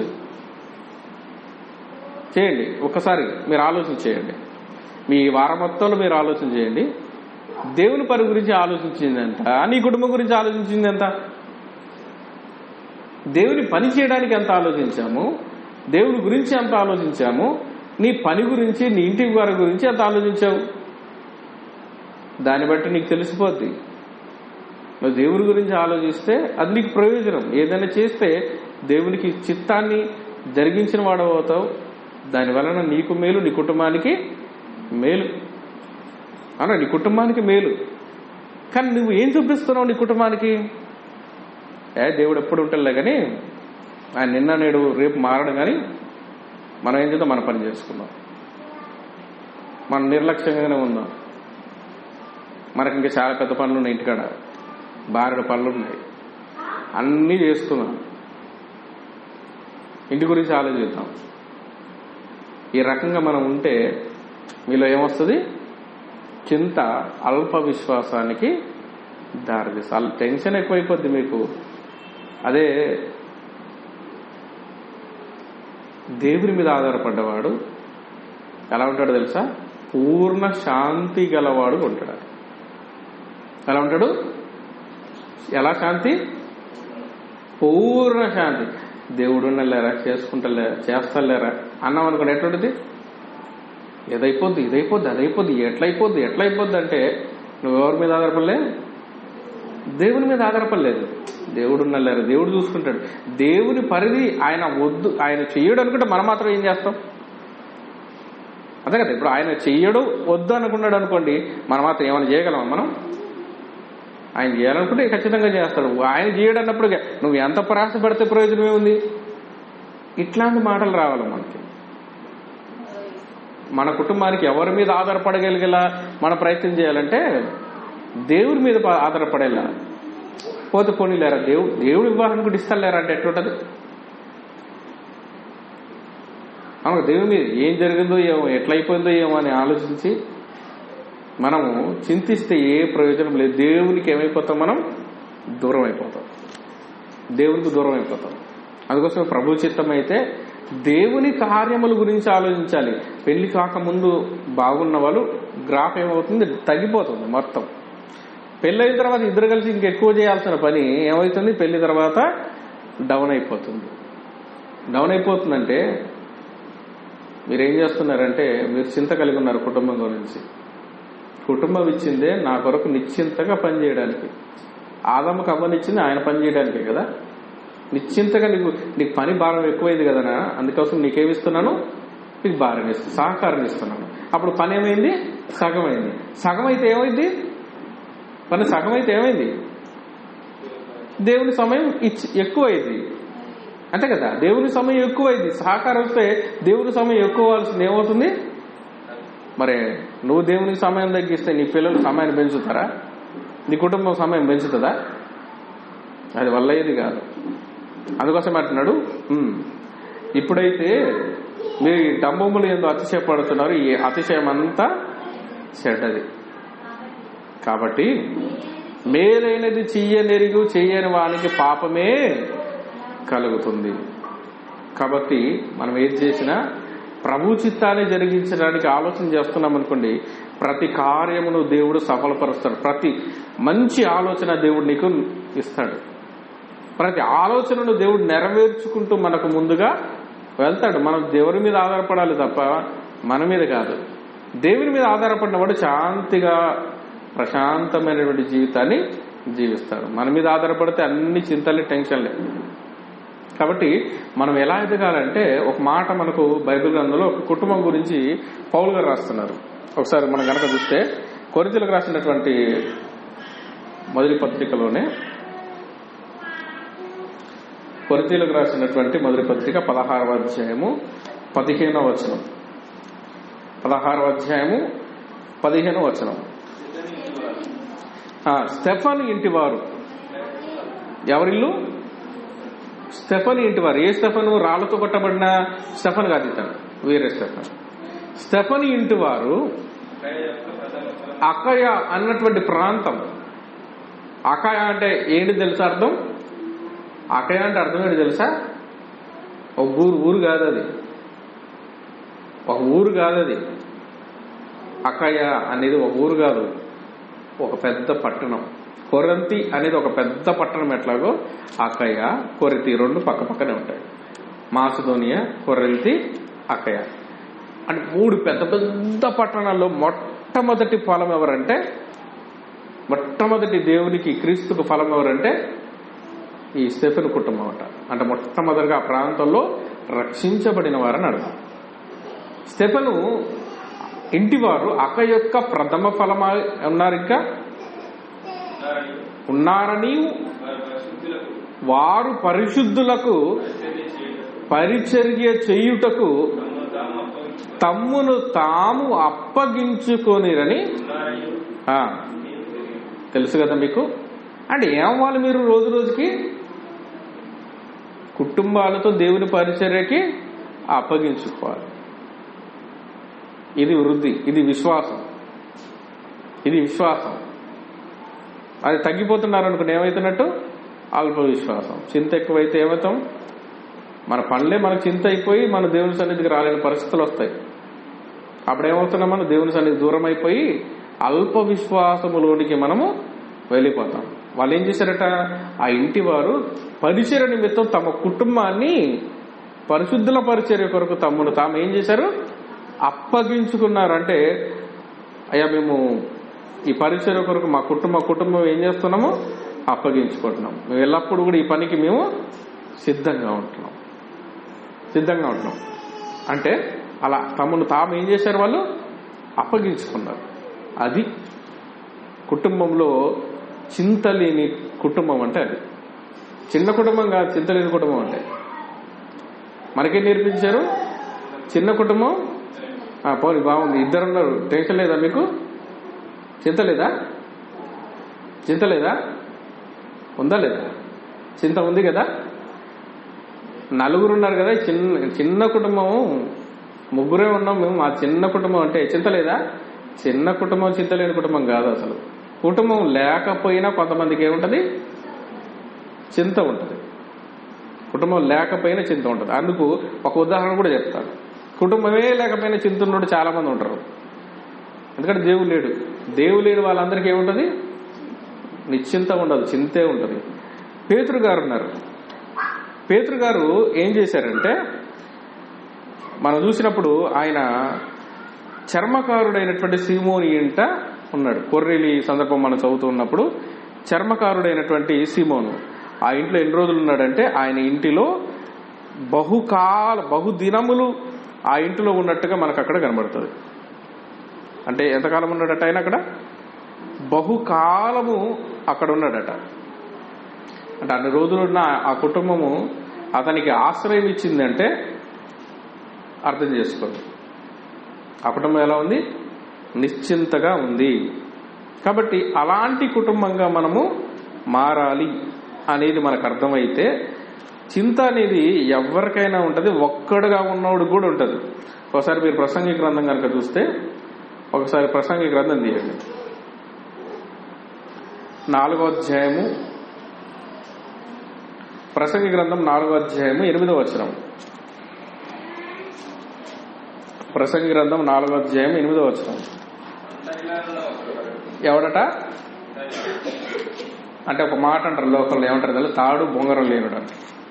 చేయండి ఒకసారి మీరు ఆలోచన చేయండి మీ వారం మొత్తంలో మీరు ఆలోచన చేయండి దేవుని పని గురించి ఆలోచించింది ఎంత నీ కుటుంబం గురించి ఆలోచించింది ఎంత దేవుని పని చేయడానికి ఎంత ఆలోచించాము దేవుని గురించి ఎంత ఆలోచించాము నీ పని గురించి నీ ఇంటి వారి గురించి ఎంత ఆలోచించావు దాన్ని బట్టి నీకు తెలిసిపోద్ది నువ్వు దేవుని గురించి ఆలోచిస్తే అది నీకు ప్రయోజనం ఏదైనా చేస్తే దేవునికి చిత్తాన్ని జరిగించిన వాడు అవుతావు దాని వలన నీకు మేలు నీ కుటుంబానికి మేలు అవునా నీ కుటుంబానికి మేలు కానీ నువ్వు ఏం చూపిస్తున్నావు నీ కుటుంబానికి ఏ దేవుడు ఎప్పుడు ఉంటలే కానీ ఆయన నిన్న నేడు రేపు మారడు కానీ మనం ఏం చేద్దాం మన పని చేసుకుందాం మనం నిర్లక్ష్యంగానే ఉందాం మనకి ఇంకా చాలా పెద్ద పనులు ఉన్నాయి ఇంటికాడ బారెడు పనులు ఉన్నాయి అన్నీ చేస్తున్నాం ఇంటి గురించి ఆలోచిద్దాం ఈ రకంగా మనం ఉంటే మీలో ఏమొస్తుంది చింత అల్ప విశ్వాసానికి దారితీస్తుంది టెన్షన్ ఎక్కువైపోద్ది మీకు అదే దేవుని మీద ఆధారపడ్డవాడు ఎలా ఉంటాడు తెలుసా పూర్ణ శాంతి గలవాడు ఉంటాడు ఎలా ఉంటాడు ఎలా శాంతి పూర్ణ శాంతి దేవుడు లేరా చేసుకుంటలేరా చేస్తలేరా అన్నాం అనుకోండి ఎటువంటిది ఏదైపోద్ది ఇదైపోద్ది అదైపోద్ది ఎట్లయిపోద్ది ఎట్లయిపోద్ది అంటే నువ్వు ఎవరి మీద ఆధారపడలే దేవుని మీద ఆధారపడలేదు దేవుడు ఉన్నలేరు దేవుడు చూసుకుంటాడు దేవుని పరిధి ఆయన వద్దు ఆయన చెయ్యడు అనుకుంటే మనం మాత్రం ఏం చేస్తాం అదే కదా ఇప్పుడు ఆయన చెయ్యడు వద్దు అనుకున్నాడు అనుకోండి మనం మాత్రం ఏమైనా చేయగలమా మనం ఆయన చేయాలనుకుంటే ఖచ్చితంగా చేస్తాడు ఆయన చేయడు అన్నప్పుడు నువ్వు ఎంత ప్రయాసపడితే ప్రయోజనమే ఉంది ఇట్లాంటి మాటలు రావాలి మనకి మన కుటుంబానికి ఎవరి మీద ఆధారపడగలిగేలా మన ప్రయత్నం చేయాలంటే దేవుడి మీద ఆధారపడేలా పోతే పోనీలేరా దేవుడు దేవుడు ఇవ్వాలనుకుంటే ఇస్తాలేరా అంటే ఎట్లుంటది అవును దేవుని మీద ఏం జరిగిందో ఏమో ఎట్లయిపోయిందో ఏమో అని ఆలోచించి మనము చింతిస్తే ఏ ప్రయోజనం లేదు దేవునికి ఏమైపోతాం మనం దూరం అయిపోతాం దేవునికి దూరం అయిపోతాం అందుకోసం ప్రభు చిత్తం అయితే దేవుని కార్యముల గురించి ఆలోచించాలి పెళ్లి కాకముందు బాగున్న వాళ్ళు గ్రాఫ్ ఏమవుతుంది తగ్గిపోతుంది మొత్తం పెళ్ళైన తర్వాత ఇద్దరు కలిసి ఇంకెక్కువ చేయాల్సిన పని ఏమవుతుంది పెళ్లి తర్వాత డౌన్ అయిపోతుంది డౌన్ అయిపోతుందంటే మీరేం చేస్తున్నారంటే మీరు చింత కలిగి ఉన్నారు కుటుంబం గురించి కుటుంబం ఇచ్చిందే నా కొరకు నిశ్చింతగా పనిచేయడానికి ఆదమ్మకు అవ్వనిచ్చింది ఆయన పని చేయడానికే కదా నిశ్చింతగా నీకు నీకు పని భారం ఎక్కువైంది కదా అందుకోసం నీకేమిస్తున్నాను నీకు భారం ఇస్తాను సహకారం ఇస్తున్నాను అప్పుడు పని ఏమైంది సగం అయింది సగం అయితే ఏమైంది పని సగం అయితే ఏమైంది దేవుని సమయం ఇచ్చి ఎక్కువైంది అంతే కదా దేవుని సమయం ఎక్కువైంది సహకారం వస్తే దేవుని సమయం ఎక్కువ అవ్వాల్సింది ఏమవుతుంది మరి నువ్వు దేవునికి సమయం తగ్గిస్తే నీ పిల్లలు సమయాన్ని పెంచుతారా నీ కుటుంబం సమయం పెంచుతుందా అది వల్ల ఇది కాదు అందుకోసం అంటున్నాడు ఇప్పుడైతే మీరు ఈ డంబములు ఎందు అతిశయపడుతున్నారు ఈ అతిశయం అంతా చెడ్డది కాబట్టి మేలైనది చెయ్యనెరుగు చెయ్యని వానికి పాపమే కలుగుతుంది కాబట్టి మనం ఏది చేసినా ప్రభు చిత్తాన్ని జరిగించడానికి ఆలోచన చేస్తున్నాం అనుకోండి ప్రతి కార్యమును దేవుడు సఫలపరుస్తాడు ప్రతి మంచి ఆలోచన దేవుడు నీకు ఇస్తాడు ప్రతి ఆలోచనను దేవుడు నెరవేర్చుకుంటూ మనకు ముందుగా వెళ్తాడు మనం దేవుని మీద ఆధారపడాలి తప్ప మన మీద కాదు దేవుని మీద ఆధారపడినవాడు శాంతిగా ప్రశాంతమైనటువంటి జీవితాన్ని జీవిస్తాడు మన మీద ఆధారపడితే అన్ని చింతలే టెన్షన్లే కాబట్టి మనం ఎలా ఎదగాలంటే ఒక మాట మనకు బైబిల్ గ్రంథంలో ఒక కుటుంబం గురించి పౌల్ గారు రాస్తున్నారు ఒకసారి మనం కనుక చూస్తే కొరితలకు రాసినటువంటి మొదటి పత్రికలోనే కొరితీలకు రాసినటువంటి మొదటి పత్రిక పదహారవ అధ్యాయము పదిహేనవ వచనం పదహారవ అధ్యాయము పదిహేనవ వచనం స్టెఫన్ ఇంటి వారు ఎవరిల్లు స్టెఫన్ ఇంటి వారు ఏ స్టెఫను రాళ్లతో కొట్టబడిన స్టెఫన్ కాదు ఇతను వేరే స్టెఫన్ స్టెఫన్ ఇంటి వారు అకయ అన్నటువంటి ప్రాంతం అకయ అంటే ఏంటి తెలుసా అర్థం అకయ అంటే అర్థం ఏంటి తెలుసా ఒక ఊరు ఊరు కాదు అది ఒక ఊరు కాదు అది అకయ అనేది ఒక ఊరు కాదు ఒక పెద్ద పట్టణం కొరంతి అనేది ఒక పెద్ద పట్టణం ఎట్లాగో అకయ కొరితి రెండు పక్క పక్కనే ఉంటాయి మాసిదోనియా కొరంతి అకయ అంటే మూడు పెద్ద పెద్ద పట్టణాల్లో మొట్టమొదటి ఫలం ఎవరంటే మొట్టమొదటి దేవునికి క్రీస్తుకు ఫలం ఎవరంటే ఈ స్టెఫెన్ కుటుంబం అట అంటే మొట్టమొదటిగా ఆ ప్రాంతంలో రక్షించబడిన వారని అర్థం స్టెఫెను ఇంటివారు అక్క యొక్క ప్రథమ ఫలమా ఉన్నారు ఇంకా ఉన్నారని వారు పరిశుద్ధులకు పరిచర్య చేయుటకు తమ్మును తాము అప్పగించుకొనిరని ఆ, తెలుసు కదా మీకు అంటే ఏమవ్వాలి మీరు రోజు రోజుకి కుటుంబాలతో దేవుని పరిచర్యకి అప్పగించుకోవాలి ఇది వృద్ధి ఇది విశ్వాసం ఇది విశ్వాసం అది తగ్గిపోతున్నారు అనుకుని ఏమవుతున్నట్టు అల్ప విశ్వాసం చింత ఎక్కువైతే ఏమవుతాం మన పనులే మనకు చింత అయిపోయి మన దేవుని సన్నిధికి రాలేని పరిస్థితులు వస్తాయి అప్పుడు ఏమవుతున్నాం మనం దేవుని సన్నిధి దూరం అయిపోయి అల్ప విశ్వాసములోనికి మనము వెళ్ళిపోతాం వాళ్ళు ఏం చేశారట ఆ ఇంటి వారు పరిచయ నిమిత్తం తమ కుటుంబాన్ని పరిశుద్ధుల పరిచర్య కొరకు తమ్మును తాము ఏం చేశారు అప్పగించుకున్నారు అంటే అయ్యా మేము ఈ పరిచర్య కొరకు మా కుటుంబ కుటుంబం ఏం చేస్తున్నాము అప్పగించుకుంటున్నాం మేము ఎల్లప్పుడూ కూడా ఈ పనికి మేము సిద్ధంగా ఉంటున్నాం సిద్ధంగా ఉంటున్నాం అంటే అలా తమను తాము ఏం చేశారు వాళ్ళు అప్పగించుకున్నారు అది కుటుంబంలో చింత లేని కుటుంబం అంటే అది చిన్న కుటుంబం కాదు చింత లేని కుటుంబం అంటే మనకేం నేర్పించారు చిన్న కుటుంబం ఆ, పోనీ బాగుంది ఇద్దరున్నారు టెన్షన్ లేదా మీకు చింత లేదా చింత లేదా ఉందా లేదా చింత ఉంది కదా నలుగురు ఉన్నారు కదా చిన్న చిన్న కుటుంబం ముగ్గురే ఉన్నాం మేము మా చిన్న కుటుంబం అంటే చింత లేదా చిన్న కుటుంబం చింత లేని కుటుంబం కాదు అసలు కుటుంబం లేకపోయినా కొంతమందికి ఏముంటది చింత ఉంటుంది కుటుంబం లేకపోయినా చింత ఉంటుంది అందుకు ఒక ఉదాహరణ కూడా చెప్తాను కుటుంబమే లేకపోయినా చింత ఉన్నోడు చాలా మంది ఉంటారు ఎందుకంటే దేవుడు లేడు దేవుడు లేని వాళ్ళందరికీ ఏముంటుంది నిశ్చింత ఉండదు చింతే ఉంటుంది పేతురు గారు ఉన్నారు పేతురు గారు ఏం చేశారంటే మనం చూసినప్పుడు ఆయన చర్మకారుడైనటువంటి సీమోని ఇంట ఉన్నాడు కొర్రెలి సందర్భం మనం చదువుతూ ఉన్నప్పుడు చర్మకారుడైనటువంటి సీమోను ఆ ఇంట్లో ఎన్ని రోజులు ఉన్నాడంటే ఆయన ఇంటిలో బహుకాల బహుదినములు ఆ ఇంటిలో ఉన్నట్టుగా మనకు అక్కడ కనబడుతుంది అంటే ఎంతకాలం ఉన్నాడట ఆయన అక్కడ బహుకాలము అక్కడ ఉన్నాడట అంటే అన్ని రోజులున్న ఆ కుటుంబము అతనికి ఆశ్రయం ఇచ్చిందంటే అర్థం చేసుకోండి ఆ కుటుంబం ఎలా ఉంది నిశ్చింతగా ఉంది కాబట్టి అలాంటి కుటుంబంగా మనము మారాలి అనేది మనకు అర్థమైతే చింత అనేది ఎవరికైనా ఉంటుంది ఒక్కడుగా ఉన్నోడు కూడా ఉంటుంది ఒకసారి మీరు ప్రసంగి గ్రంథం కనుక చూస్తే ఒకసారి ప్రసంగి గ్రంథం తీయండి నాలుగో అధ్యాయము ప్రసంగి గ్రంథం నాలుగో అధ్యాయము ఎనిమిదో వచనం ప్రసంగి గ్రంథం నాలుగో అధ్యాయం ఎనిమిదో వచనం ఎవడట అంటే ఒక మాట అంటారు లోకల్లో ఏమంటారు తెలుసు తాడు బొంగరం లేనుడు అంట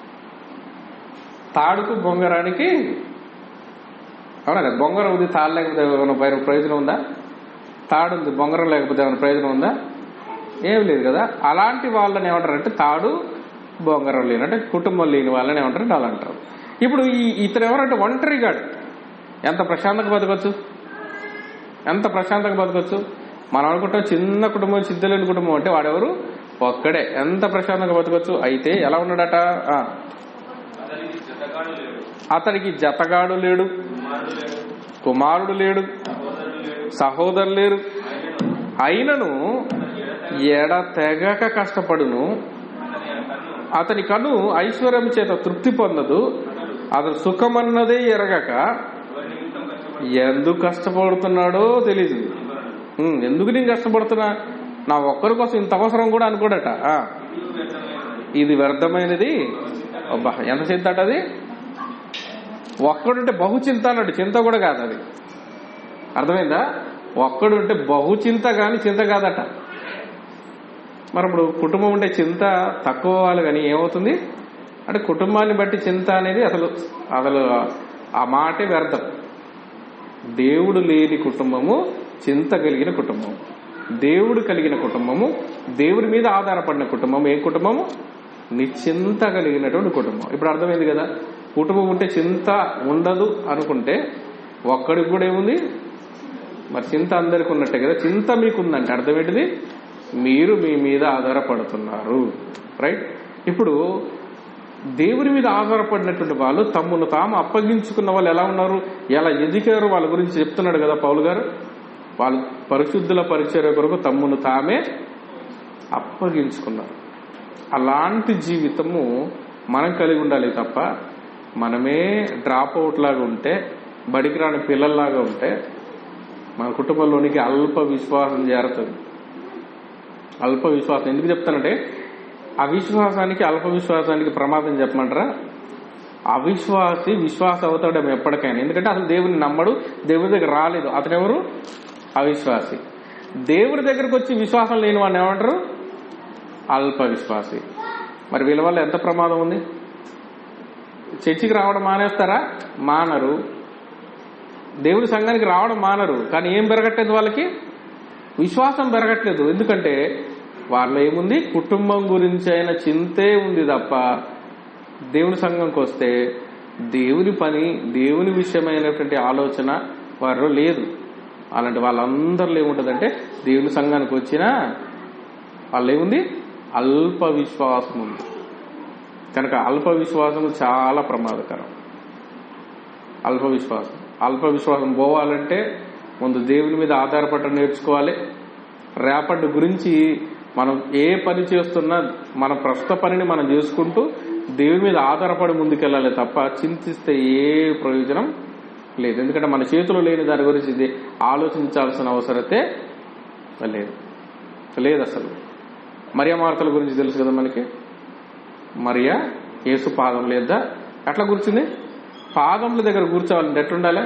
తాడుకు బొంగరానికి అవునా కదా బొంగరం ఉంది తాడు లేకపోతే ఏమైనా పైన ప్రయోజనం ఉందా తాడు ఉంది బొంగరం లేకపోతే ఏమైనా ప్రయోజనం ఉందా ఏం లేదు కదా అలాంటి వాళ్ళని ఏమంటారంటే తాడు బొంగరం లేని అంటే కుటుంబం లేని వాళ్ళని ఏమంటారు అలా అంటారు ఇప్పుడు ఈ ఇతను ఎవరంటే ఒంటరిగాడు ఎంత ప్రశాంతంగా బతకొచ్చు ఎంత ప్రశాంతంగా బతకొచ్చు మనం అనుకుంటాం చిన్న కుటుంబం చిద్దలేని కుటుంబం అంటే వాడెవరు ఒక్కడే ఎంత ప్రశాంతంగా బతకొచ్చు అయితే ఎలా ఉన్నాడట ఆ, అతనికి జతగాడు లేడు అతనికి జతగాడు లేడు కుమారుడు లేడు కుమారుడు లేడు సహోదరుడు లేడు సహోదరు లేరు ఆయనను అయినను అతని ఎడతెగ ఎడ తెగక కష్టపడును అతని కన్ను అతని కను ఐశ్వర్యం చేత తృప్తి పొందదు అతను సుఖమన్నదే ఎరగక ఎవరి నిమిత్తం కష్టపడి ఎందుకు కష్టపడుతున్నాడో తెలీదు ఉమ్, ఎందుకు నేను కష్టపడుతున్నా నా ఒక్కరి కోసం ఇంత అవసరం కూడా అనుకోడట ఆ, ఇది వ్యర్థమైనది ఇది వ్యర్థమైనది అబ్బా ఎంత చింత అట అది ఒక్కడుంటే బహు చింత అన్నాడు చింత కూడా కాదు అది అర్థమైందా ఒక్కడుంటే బహు చింత కాని చింత కాదట మరి ఇప్పుడు కుటుంబం ఉంటే చింత తక్కువ వాళ్ళు కానీ ఏమవుతుంది అంటే కుటుంబాన్ని బట్టి చింత అనేది అసలు అసలు ఆ మాటే వ్యర్థం దేవుడు లేని కుటుంబము చింత కలిగిన కుటుంబం దేవుడు కలిగిన కుటుంబము దేవుడి మీద ఆధారపడిన కుటుంబం ఏ కుటుంబము నిశ్చింత కలిగినటువంటి కుటుంబం ఇప్పుడు అర్థమైంది కదా కుటుంబం ఉంటే చింత ఉండదు అనుకుంటే ఒక్కడికి కూడా ఏముంది మరి చింత అందరికి ఉన్నట్టే కదా చింత మీకు ఉందంటే అర్థం ఏంటిది మీరు మీ మీద ఆధారపడుతున్నారు రైట్ ఇప్పుడు దేవుని మీద ఆధారపడినటువంటి వాళ్ళు తమ్మును తాము అప్పగించుకున్న వాళ్ళు ఎలా ఉన్నారు ఎలా ఎదిగారు వాళ్ళ గురించి చెప్తున్నాడు కదా పౌలు గారు వాళ్ళు పరిశుద్ధుల పరిచయ కొరకు తమ్మును తామే అప్పగించుకున్నారు అలాంటి జీవితము మనం కలిగి ఉండాలి తప్ప మనమే డ్రాప్ అవుట్ లాగా ఉంటే బడికి రాని పిల్లల్లాగా ఉంటే మన కుటుంబంలోనికి అల్ప విశ్వాసం చేరుతుంది అల్ప విశ్వాసం ఎందుకు చెప్తానంటే అవిశ్వాసానికి అల్ప విశ్వాసానికి ప్రమాదం చెప్పమంటారా అవిశ్వాసి విశ్వాస అవుతాడు ఎప్పటికైనా ఎందుకంటే అసలు దేవుని నమ్మడు దేవుని దగ్గర రాలేదు అతను ఎవరు అవిశ్వాసి దేవుడి దగ్గరకు వచ్చి విశ్వాసం లేని వాడిని ఏమంటారు అల్ప విశ్వాసి మరి వీళ్ళ వల్ల ఎంత ప్రమాదం ఉంది చర్చికి రావడం మానేస్తారా మానరు దేవుడి సంఘానికి రావడం మానరు కానీ ఏం పెరగట్లేదు వాళ్ళకి విశ్వాసం పెరగట్లేదు ఎందుకంటే వాళ్ళ ఏముంది కుటుంబం గురించి అయిన చింతే ఉంది తప్ప దేవుని సంఘంకి వస్తే దేవుని పని దేవుని విషయమైనటువంటి ఆలోచన వారిలో లేదు అలాంటి వాళ్ళందరిలో ఏముంటుందంటే దేవుని సంఘానికి వచ్చినా వాళ్ళు ఏముంది అల్ప విశ్వాసం ఉంది కనుక అల్ప విశ్వాసం చాలా ప్రమాదకరం అల్ప విశ్వాసం అల్ప విశ్వాసం పోవాలంటే ముందు దేవుని మీద ఆధారపడటం నేర్చుకోవాలి రేపటి గురించి మనం ఏ పని చేస్తున్నా మన ప్రస్తుత పనిని మనం చేసుకుంటూ దేవుని మీద ఆధారపడి ముందుకెళ్ళాలి తప్ప చింతిస్తే ఏ ప్రయోజనం లేదు ఎందుకంటే మన చేతిలో లేని దాని గురించి ఇది ఆలోచించాల్సిన అవసరతే లేదు లేదు అసలు మరియా మార్తల గురించి తెలుసు కదా మనకి మరియా యేసు పాదం లేదా ఎట్లా కూర్చుంది పాదముల దగ్గర కూర్చోవాలంటే ఎట్లుండాలి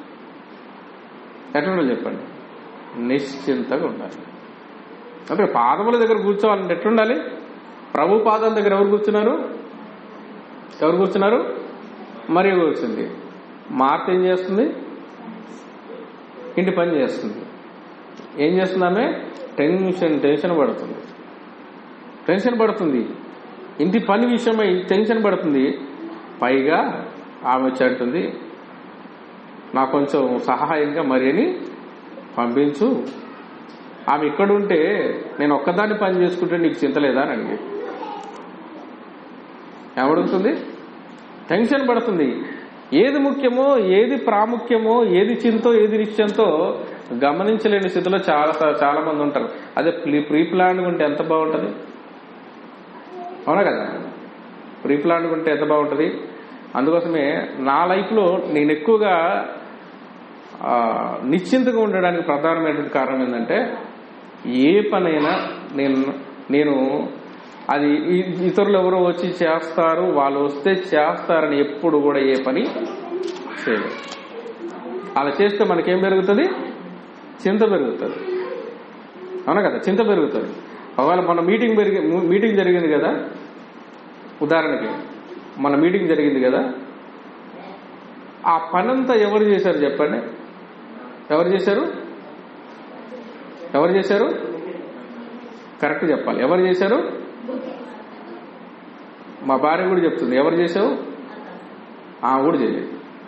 ఎట్లుండాలి చెప్పండి నిశ్చింతగా ఉండాలి అంటే పాదముల దగ్గర కూర్చోవాలంటే ఎట్లుండాలి ప్రభు పాదం దగ్గర ఎవరు కూర్చున్నారు ఎవరు కూర్చున్నారు మరి కూర్చుంది మార్త ఏం చేస్తుంది ఇంటి పని చేస్తుంది ఏం చేస్తుంది ఆమె టెన్షన్ టెన్షన్ పడుతుంది టెన్షన్ పడుతుంది ఇంటి పని విషయమై టెన్షన్ పడుతుంది పైగా ఆమె వచ్చి అంటుంది నాకు కొంచెం సహాయంగా మరియని పంపించు ఆమె ఇక్కడ ఉంటే నేను ఒక్కదాన్ని పని చేసుకుంటే నీకు చింత లేదా అని అడిగి ఏమడుగుతుంది టెన్షన్ పడుతుంది ఏది ముఖ్యమో ఏది ప్రాముఖ్యమో ఏది చింతో ఏది నిశ్చయంతో గమనించలేని స్థితిలో చాలా చాలా మంది ఉంటారు అదే ప్రీ ప్లాన్ ఉంటే ఎంత బాగుంటుంది అవునా కదా ప్రీ ప్లాన్ ఉంటే ఎంత బాగుంటుంది అందుకోసమే నా లైఫ్లో నేను ఎక్కువగా ఆ, నిశ్చింతగా ఉండడానికి ప్రధానమైనటువంటి కారణం ఏంటంటే ఏ పనైనా నేను నేను అది ఇ- ఇతరులు ఎవరో వచ్చి చేస్తారు వాళ్ళు వస్తే చేస్తారని ఎప్పుడు కూడా ఏ పని చేయలేదు అలా చేస్తే మనకేం పెరుగుతుంది చింత పెరుగుతుంది అవునా కదా చింత పెరుగుతుంది ఒకవేళ మన మీటింగ్ పెరిగి మీటింగ్ జరిగింది కదా ఉదాహరణకి మన మీటింగ్ జరిగింది కదా ఆ పనంతా ఎవరు చేశారు చెప్పండి ఎవరు చేశారు ఎవరు చేశారు కరెక్ట్ చెప్పాలి ఎవరు చేశారు మా భార్య కూడా చెప్తుంది ఎవరు చేశావు ఆ కూడా చేయలేదు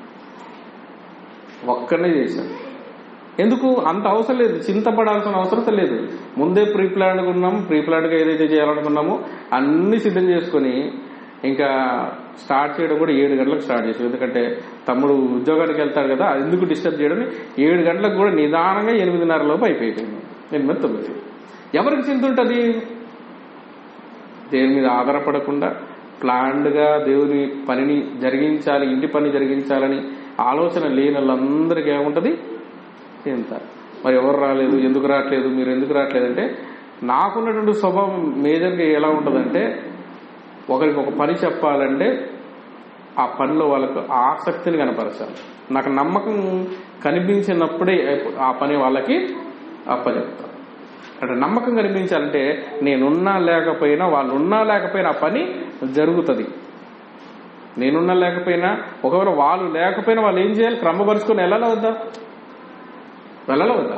ఒక్కడనే చేశాను ఎందుకు అంత అవసరం లేదు చింతపడాల్సిన అవసరం లేదు ముందే ప్రీ ప్లాన్గా ఉన్నాము ప్రీ ప్లాన్గా ఏదైతే చేయాలనుకున్నామో అన్ని సిద్ధం చేసుకొని ఇంకా స్టార్ట్ చేయడం కూడా ఏడు గంటలకు స్టార్ట్ చేసాం ఎందుకంటే తమ్ముడు ఉద్యోగానికి వెళ్తాడు కదా అది ఎందుకు డిస్టర్బ్ చేయడం ఏడు గంటలకు కూడా నిదానంగా ఎనిమిదిన్నర లోపు అయిపోయింది ఎనిమిది తొమ్మిది ఎవరికి చింత ఉంటుంది దేని మీద ఆధారపడకుండా ప్లాన్డ్ గా దేవుని పనిని జరిగించాలి ఇంటి పని జరిగించాలని ఆలోచన లేని వాళ్ళందరికీ ఏముంటది చింత మరి ఎవరు రాలేదు ఎందుకు రావట్లేదు మీరు ఎందుకు రావట్లేదు అంటే నాకున్నటువంటి స్వభావం మేజర్గా ఎలా ఉంటుందంటే ఒకరికి ఒక పని చెప్పాలంటే ఆ పనిలో వాళ్ళకు ఆసక్తిని కనపరచాలి నాకు నమ్మకం కనిపించినప్పుడే ఆ పని వాళ్ళకి అప్పచెప్తాను అంటే నమ్మకం కనిపించాలంటే నేనున్నా లేకపోయినా వాళ్ళు ఉన్నా లేకపోయినా ఆ పని జరుగుతుంది నేనున్నా లేకపోయినా ఒకవేళ వాళ్ళు లేకపోయినా వాళ్ళు ఏం చేయాలి క్రమపరుచుకొని వెళ్ళాలి వద్దా వెళ్ళాలి వద్దా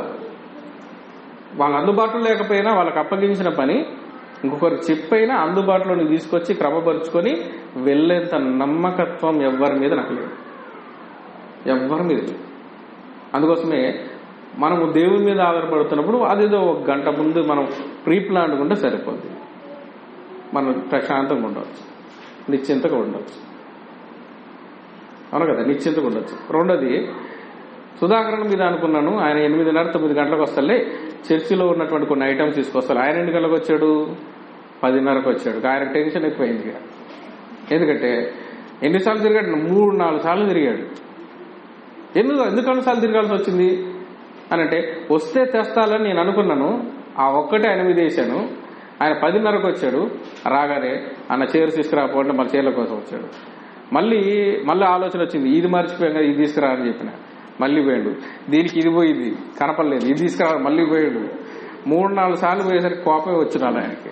వాళ్ళ అందుబాటులో లేకపోయినా వాళ్ళకి అప్పగించిన పని ఇంకొకరికి చెప్పైనా అందుబాటులోకి తీసుకొచ్చి క్రమపరుచుకొని వెళ్ళేంత నమ్మకత్వం ఎవరి మీద నాకు లేదు ఎవరి మీద లేదు అందుకోసమే మనము దేవుని మీద ఆధారపడుతున్నప్పుడు అదేదో ఒక గంట ముందు మనం ప్రీ ప్లాన్ ఉంటే సరిపోద్ది మనం ప్రశాంతంగా ఉండవచ్చు నిశ్చింతగా ఉండవచ్చు అవును కదా నిశ్చింతగా ఉండొచ్చు రెండోది సుధాకరణ మీద అనుకున్నాను ఆయన ఎనిమిదిన్నర తొమ్మిది గంటలకు వస్తాలే చర్చిలో ఉన్నటువంటి కొన్ని ఐటమ్స్ తీసుకొస్తారు ఆయన ఎన్ని గంటలకు వచ్చాడు పదిన్నరకు వచ్చాడు ఆయన టెన్షన్ ఎక్కువైంది ఇక. ఎందుకంటే ఎన్నిసార్లు తిరిగాడు మూడు నాలుగు సార్లు తిరిగాడు ఎందుకు ఎందుకు అన్నిసార్లు తిరగాల్సి వచ్చింది అని అంటే వస్తే తెస్తాలని నేను అనుకున్నాను ఆ ఒక్కటే ఆయన మీద వేసాను ఆయన పదిన్నరకు వచ్చాడు రాగానే అన్న చీర తీసుకురాకపోతే మళ్ళీ చీరల కోసం వచ్చాడు మళ్ళీ మళ్ళీ ఆలోచన వచ్చింది ఇది మర్చిపోయాం కదా ఇది తీసుకురా అని చెప్పిన మళ్ళీ పోయాడు దీనికి ఇది పోయింది కనపడలేదు ఇది తీసుకురా మళ్ళీ పోయాడు మూడు నాలుగు సార్లు పోయేసరికి కోపమే వచ్చినాడు ఆయనకి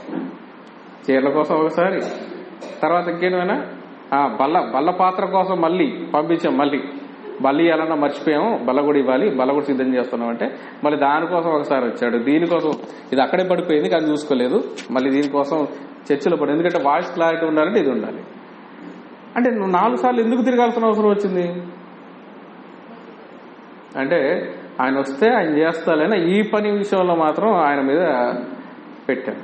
చీరల కోసం ఒకసారి తర్వాత ఇంకేమైనా ఆ బల్ల బల్ల పాత్ర కోసం మళ్ళీ పంపించాం మళ్ళీ బల్లి ఇవ్వాలన్నా మర్చిపోయాము బల్ల కూడా ఇవ్వాలి బల్ల కూడా సిద్ధం చేస్తున్నాం అంటే మళ్ళీ దానికోసం ఒకసారి వచ్చాడు దీనికోసం ఇది అక్కడే పడిపోయింది కానీ చూసుకోలేదు మళ్ళీ దీనికోసం చర్చలో పడి ఎందుకంటే వాయిస్ క్లారిటీ ఉండాలంటే ఇది ఉండాలి అంటే నువ్వు నాలుగు సార్లు ఎందుకు తిరగాల్సిన అవసరం వచ్చింది అంటే ఆయన వస్తే ఆయన చేస్తాలని ఈ పని విషయంలో మాత్రం ఆయన మీద పెట్టాను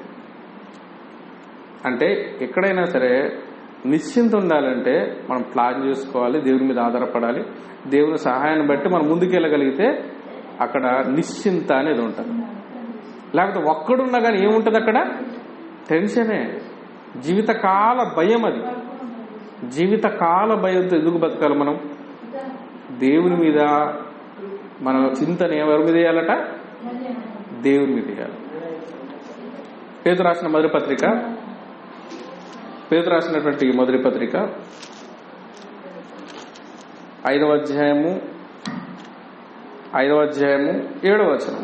అంటే ఎక్కడైనా సరే నిశ్చింత ఉండాలంటే మనం ప్లాన్ చేసుకోవాలి దేవుని మీద ఆధారపడాలి దేవుని సహాయాన్ని బట్టి మనం ముందుకెళ్ళగలిగితే అక్కడ నిశ్చింత అనేది ఉంటుంది లేకపోతే ఒక్కడున్నా కానీ ఏముంటుంది అక్కడ టెన్షనే జీవితకాల భయం అది జీవితకాల భయంతో ఎందుకు బతకాలి మనం దేవుని మీద మన చింతన ఎవరి మీద వేయాలట దేవుని మీద వేయాలి పేరు రాసిన మొదటి పత్రిక పేరు రాసినటువంటి మొదటి పత్రిక ఐదవ అధ్యాయము ఐదవ అధ్యాయము ఏడవ వచనం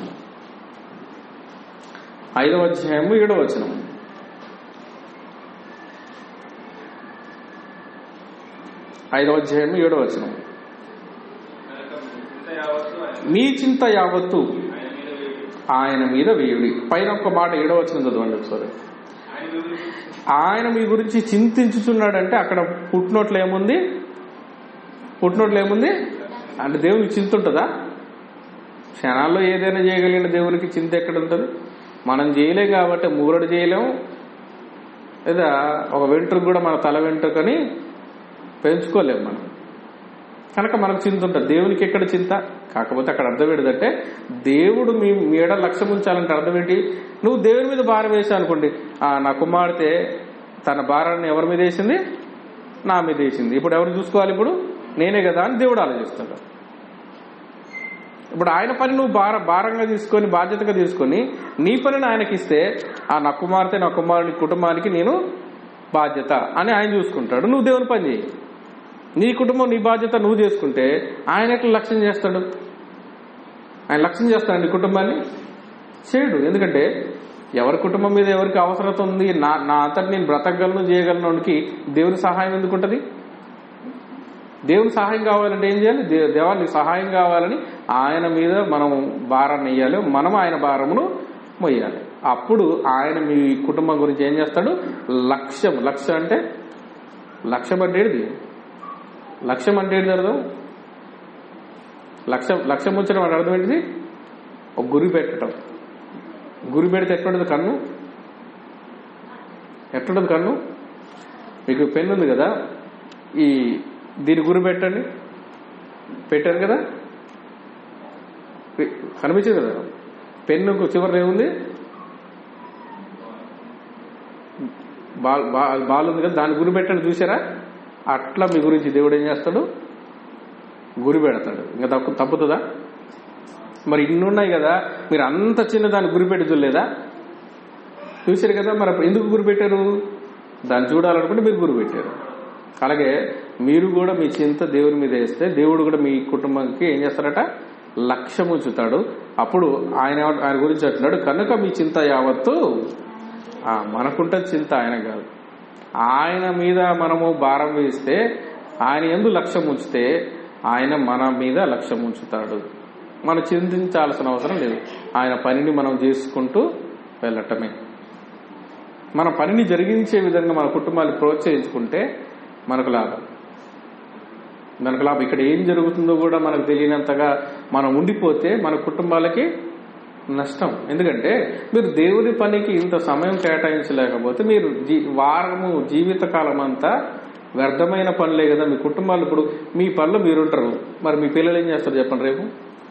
ఐదవ అధ్యాయము ఏడవ వచనం ఐదవ అధ్యాయము ఏడవ వచనం కనుక ఇంత యావత్తు ఆయన మీ చింత యావత్తు ఆయన మీద వేడి ఆయన మీద వేయుడి పైన ఒక మాట ఏడవ వచనం చదవండి ఒకసారి ఆయన గురించి ఆయన మీ గురించి చింతించుచున్నాడంటే అక్కడ పుట్టినోట్లు ఏముంది పుట్టినోట్లు ఏముంది అంటే దేవునికి చింత ఉంటుందా క్షణాల్లో ఏదైనా చేయగలిగిన దేవునికి చింత ఎక్కడ ఉంటుంది మనం చేయలేం కాబట్టి మూరడు చేయలేం లేదా ఒక వెంట్రుకు కూడా మన తల వెంట్రుకని పెంచుకోలేం మనం కనుక మనకు చింత ఉంటుంది దేవునికి ఎక్కడ చింత కాకపోతే అక్కడ అర్థం ఏంటంటే దేవుడు మీ మీడ లక్ష్యం ఉంచాలంటే అర్థం ఏంటి నువ్వు దేవుని మీద భారం వేసావు అనుకోండి ఆ, నా కుమార్తె తన భారాన్ని ఎవరి మీద వేసింది నా మీద వేసింది ఇప్పుడు ఎవరు చూసుకోవాలి ఇప్పుడు నేనే కదా అని దేవుడు ఆలోచిస్తాడు ఇప్పుడు ఆయన పని నువ్వు భార భారంగా తీసుకొని బాధ్యతగా తీసుకొని నీ పనిని ఆయనకి ఇస్తే ఆ నా కుమార్తె నా కుమారుని కుటుంబానికి నేను బాధ్యత అని ఆయన చూసుకుంటాడు నువ్వు దేవుని పని చేయి నీ కుటుంబం నీ బాధ్యత నువ్వు చేసుకుంటే ఆయన ఎట్లా లక్ష్యం చేస్తాడు ఆయన లక్ష్యం చేస్తాడు నీ కుటుంబాన్ని చేయడు ఎందుకంటే ఎవరి కుటుంబం మీద ఎవరికి అవసరత ఉంది నా నా అంతటి నేను బ్రతకగలను చేయగలనుకి దేవుని సహాయం ఎందుకు ఉంటుంది దేవుని సహాయం కావాలంటే ఏం చేయాలి దే- దేవా నీకు సహాయం కావాలని ఆయన మీద మనం భారాన్ని వేయాలి మనం ఆయన భారమును మొయ్యాలి అప్పుడు ఆయన మీ కుటుంబం గురించి ఏం చేస్తాడు లక్ష్యం లక్ష్యం అంటే లక్ష్యం అంటే ఏంటిది లక్ష్యం అంటే ఏంటి అర్థం లక్ష్యం లక్ష్యం ఉంచడం అంటే అర్థం ఏంటిది ఒక గురి పెట్టడం గురి పెడితే ఎట్లుంటుంది కన్ను ఎట్లుంటుంది కన్ను మీకు పెన్ ఉంది కదా ఈ దీని గురి పెట్టండి పెట్టారు కదా పె- కనిపించింది కదా పెన్నుకు చివరి ఏముంది బాల్ బా- బాల్ ఉంది కదా దాన్ని గురి పెట్టండి చూసారా అట్లా మీ గురించి దేవుడు ఏం చేస్తాడు గురి పెడతాడు ఇంకా తప్పు తప్పుతుందా మరి ఇన్ని ఉన్నాయి కదా మీరు అంత చిన్న దాన్ని గురి పెట్టి చూడలేదా చూశారు కదా మరి అప్పుడు ఎందుకు గురి పెట్టారు దాన్ని చూడాలనుకుంటే మీరు గురి పెట్టారు అలాగే మీరు కూడా మీ చింత దేవుని మీద వేస్తే దేవుడు కూడా మీ కుటుంబానికి ఏం చేస్తారట లక్ష్యం ఉంచుతాడు అప్పుడు ఆయన ఆయన గురించి అంటున్నాడు కనుక మీ చింత యావత్తు ఆ, మనకుంటే చింత ఆయన కాదు ఆయన మీద మనము భారం వేస్తే ఆయన ఎందు లక్ష్యం ఉంచితే ఆయన మన మీద లక్ష్యం ఉంచుతాడు మనం చింతించాల్సిన అవసరం లేదు ఆయన పనిని మనం చేసుకుంటూ వెళ్ళటమే మన పనిని జరిగించే విధంగా మన కుటుంబాన్ని ప్రోత్సహించుకుంటే మనకు లాభం మనకు లాభం ఇక్కడ ఏం జరుగుతుందో కూడా మనకు తెలియనంతగా మనం ఉండిపోతే మన కుటుంబాలకి నష్టం ఎందుకంటే మీరు దేవుని పనికి ఇంత సమయం కేటాయించలేకపోతే మీరు జీ వారము జీవితకాలం అంతా వ్యర్థమైన పనులే కదా మీ కుటుంబాలు ఇప్పుడు మీ పనులు మీరుంటారు మరి మీ పిల్లలు ఏం చేస్తారు చెప్పండి రేపు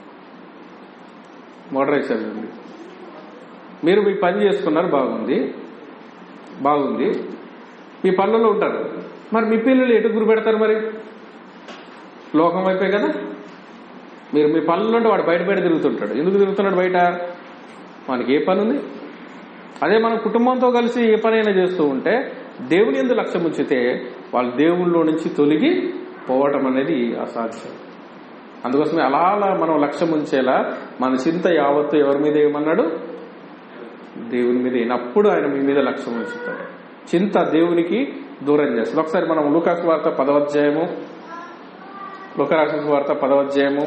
మోటార్ వేసారు మీరు మీ పని చేసుకున్నారు బాగుంది బాగుంది మీ పనులలో ఉంటారు మరి మీ పిల్లలు ఎటు గురి పెడతారు మరి లోకం వైపే కదా మీరు మీ పనుల్లో ఉంటే వాడు బయట బయట తిరుగుతుంటాడు ఎందుకు తిరుగుతున్నాడు బయట మనకి ఏ పని ఉంది అదే మనం కుటుంబంతో కలిసి ఏ పనైనా చేస్తూ ఉంటే దేవుని ఎందు లక్ష్యం ఉంచితే వాళ్ళు దేవుళ్ళలో నుంచి తొలగి పోవటం అనేది అసాధ్యం అందుకోసమే అలా అలా మనం లక్ష్యం ఉంచేలా మన చింత యావత్తు ఎవరి మీద ఏమన్నాడు దేవుని మీద అయినప్పుడు ఆయన మీ మీద లక్ష్యం ఉంచుతాడు చింత దేవునికి దూరం చేస్తుంది ఒకసారి మనం లూకాసు వార్త పదవధ్యాయము లూకరాసు వార్త పదవధ్యాయము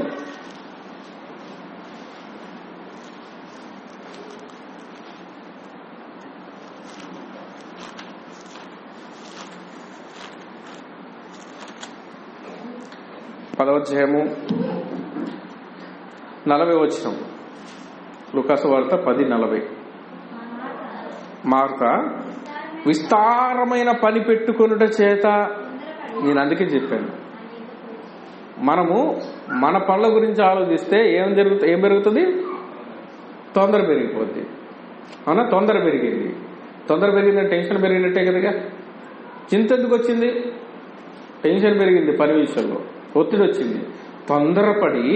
పదవధ్యాయము నలభై వచ్చినాం లుకాసు వార్త పది నలభై మార్త విస్తారమైన పని పెట్టుకొనుట చేత నేను అందుకే చెప్పాను మనము మన పనుల గురించి ఆలోచిస్తే ఏం జరుగుతుంది ఏం పెరుగుతుంది తొందర పెరిగిపోద్ది అవునా తొందర పెరిగింది తొందర పెరిగిందంటే టెన్షన్ పెరిగినట్టే కదగా చింత ఎందుకు వచ్చింది టెన్షన్ పెరిగింది పని విషయంలో ఒత్తిడి వచ్చింది తొందరపడి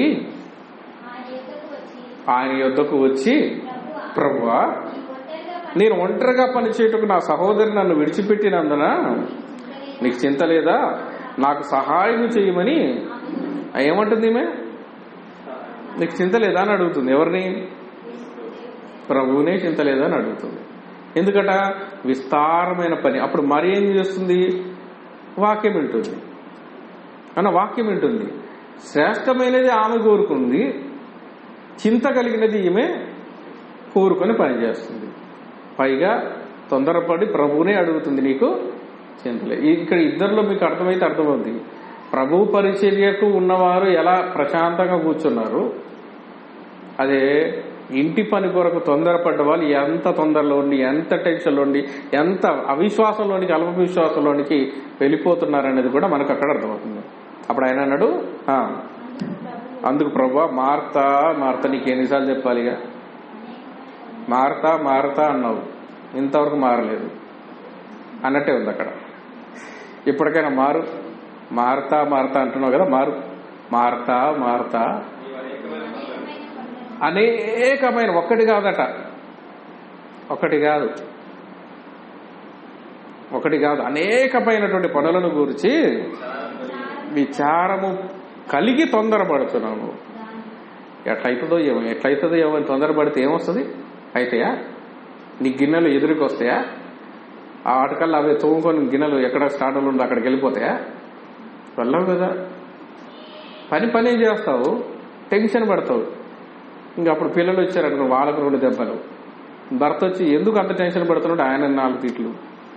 ఆయన యొద్దకు వచ్చి ప్రభువా నేను ఒంటరిగా పనిచేయటకు నా సహోదరి నన్ను విడిచిపెట్టినందున నీకు చింత లేదా నాకు సహాయం చేయమని ఏమంటుంది ఈమె నీకు చింత లేదా అని అడుగుతుంది ఎవరిని ప్రభువునే చింత లేదా అని అడుగుతుంది ఎందుకట విస్తారమైన పని అప్పుడు మరి ఏం చేస్తుంది వాక్యం వింటుంది అన్న వాక్యం వింటుంది శ్రేష్టమైనది ఆమె కోరుకుంది చింత కలిగినది ఈమె కోరుకొని పనిచేస్తుంది పైగా తొందరపడి ప్రభువునే అడుగుతుంది నీకు చింతలే ఈ- ఇక్కడ ఇద్దరిలో మీకు అర్థమైతే అర్థమవుతుంది ప్రభు పరిచర్యకు ఉన్నవారు ఎలా ప్రశాంతంగా కూర్చున్నారు అదే ఇంటి పని కొరకు తొందరపడ్డ వాళ్ళు ఎంత తొందరలో ఉండి ఎంత టెన్షన్లో ఉండి ఎంత అవిశ్వాసంలోనికి అల్ప విశ్వాసంలోనికి వెళ్ళిపోతున్నారనేది కూడా మనకు అక్కడ అర్థమవుతుంది అప్పుడు ఆయన అన్నాడు "ఆ, అందుకు ప్రభా మార్తా మార్త నీకు ఎన్నిసార్లు చెప్పాలి ఇక మారతా మారతా అన్నావు ఇంతవరకు మారలేదు అన్నట్టే ఉంది అక్కడ ఇప్పటికైనా మారు మారతా మారతా అంటున్నావు కదా మారు మారతా మారతా అనేకమైన ఒక్కటి కాదట ఒకటి కాదు ఒకటి కాదు అనేకమైనటువంటి పనులను గురించి విచారము కలిగి తొందరపడుతున్నావు ఎట్లయితుందో ఏమో ఎట్లయితుందో ఏమో అని తొందరపడితే ఏమొస్తుంది అయితాయా నీ గిన్నెలు ఎదురుకు వస్తాయా ఆ వాటికల్లా అవి తోముకొని గిన్నెలు ఎక్కడ స్టార్టర్లు ఉందో అక్కడికి వెళ్ళిపోతాయా వెళ్ళవు కదా పని పని చేస్తావు టెన్షన్ పడతావు ఇంకా అప్పుడు పిల్లలు వచ్చారనుకో వాళ్ళకు రెండు దెబ్బలు భర్త వచ్చి ఎందుకు అంత టెన్షన్ పడుతున్నాడు ఆయన నాలుగు తిట్లు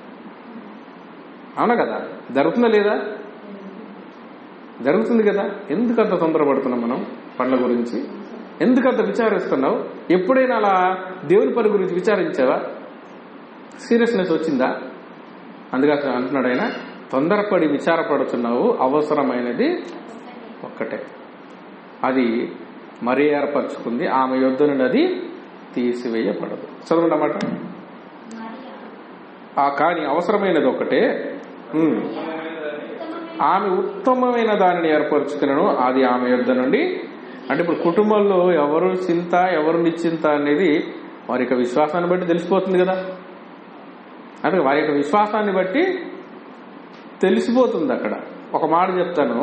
అవునా కదా జరుగుతుందా లేదా జరుగుతుంది కదా ఎందుకు అంత తొందరపడుతున్నాం మనం పనుల గురించి ఎందుకు అంత విచారిస్తున్నావు ఎప్పుడైనా అలా దేవుని పని గురించి విచారించావా సీరియస్నెస్ వచ్చిందా అందుకే అతను అంటున్నాడు ఆయన తొందరపడి విచారపడుతున్నావు అవసరమైనది ఒక్కటే అది మరీ ఏర్పరచుకుంది ఆమె యొద్ద నుండి అది తీసివేయబడదు చదవండి అన్నమాట ఆ కానీ అవసరమైనది ఒకటే ఉమ్. ఆమె ఉత్తమమైన దానిని ఏర్పరచుకున్నాను అది ఆమె యొద్ద నుండి అంటే ఇప్పుడు కుటుంబంలో ఎవరు చింత ఎవరు నిశ్చింత అనేది వారి యొక్క విశ్వాసాన్ని బట్టి తెలిసిపోతుంది కదా అంటే వారి యొక్క విశ్వాసాన్ని బట్టి తెలిసిపోతుంది అక్కడ ఒక మాట చెప్తాను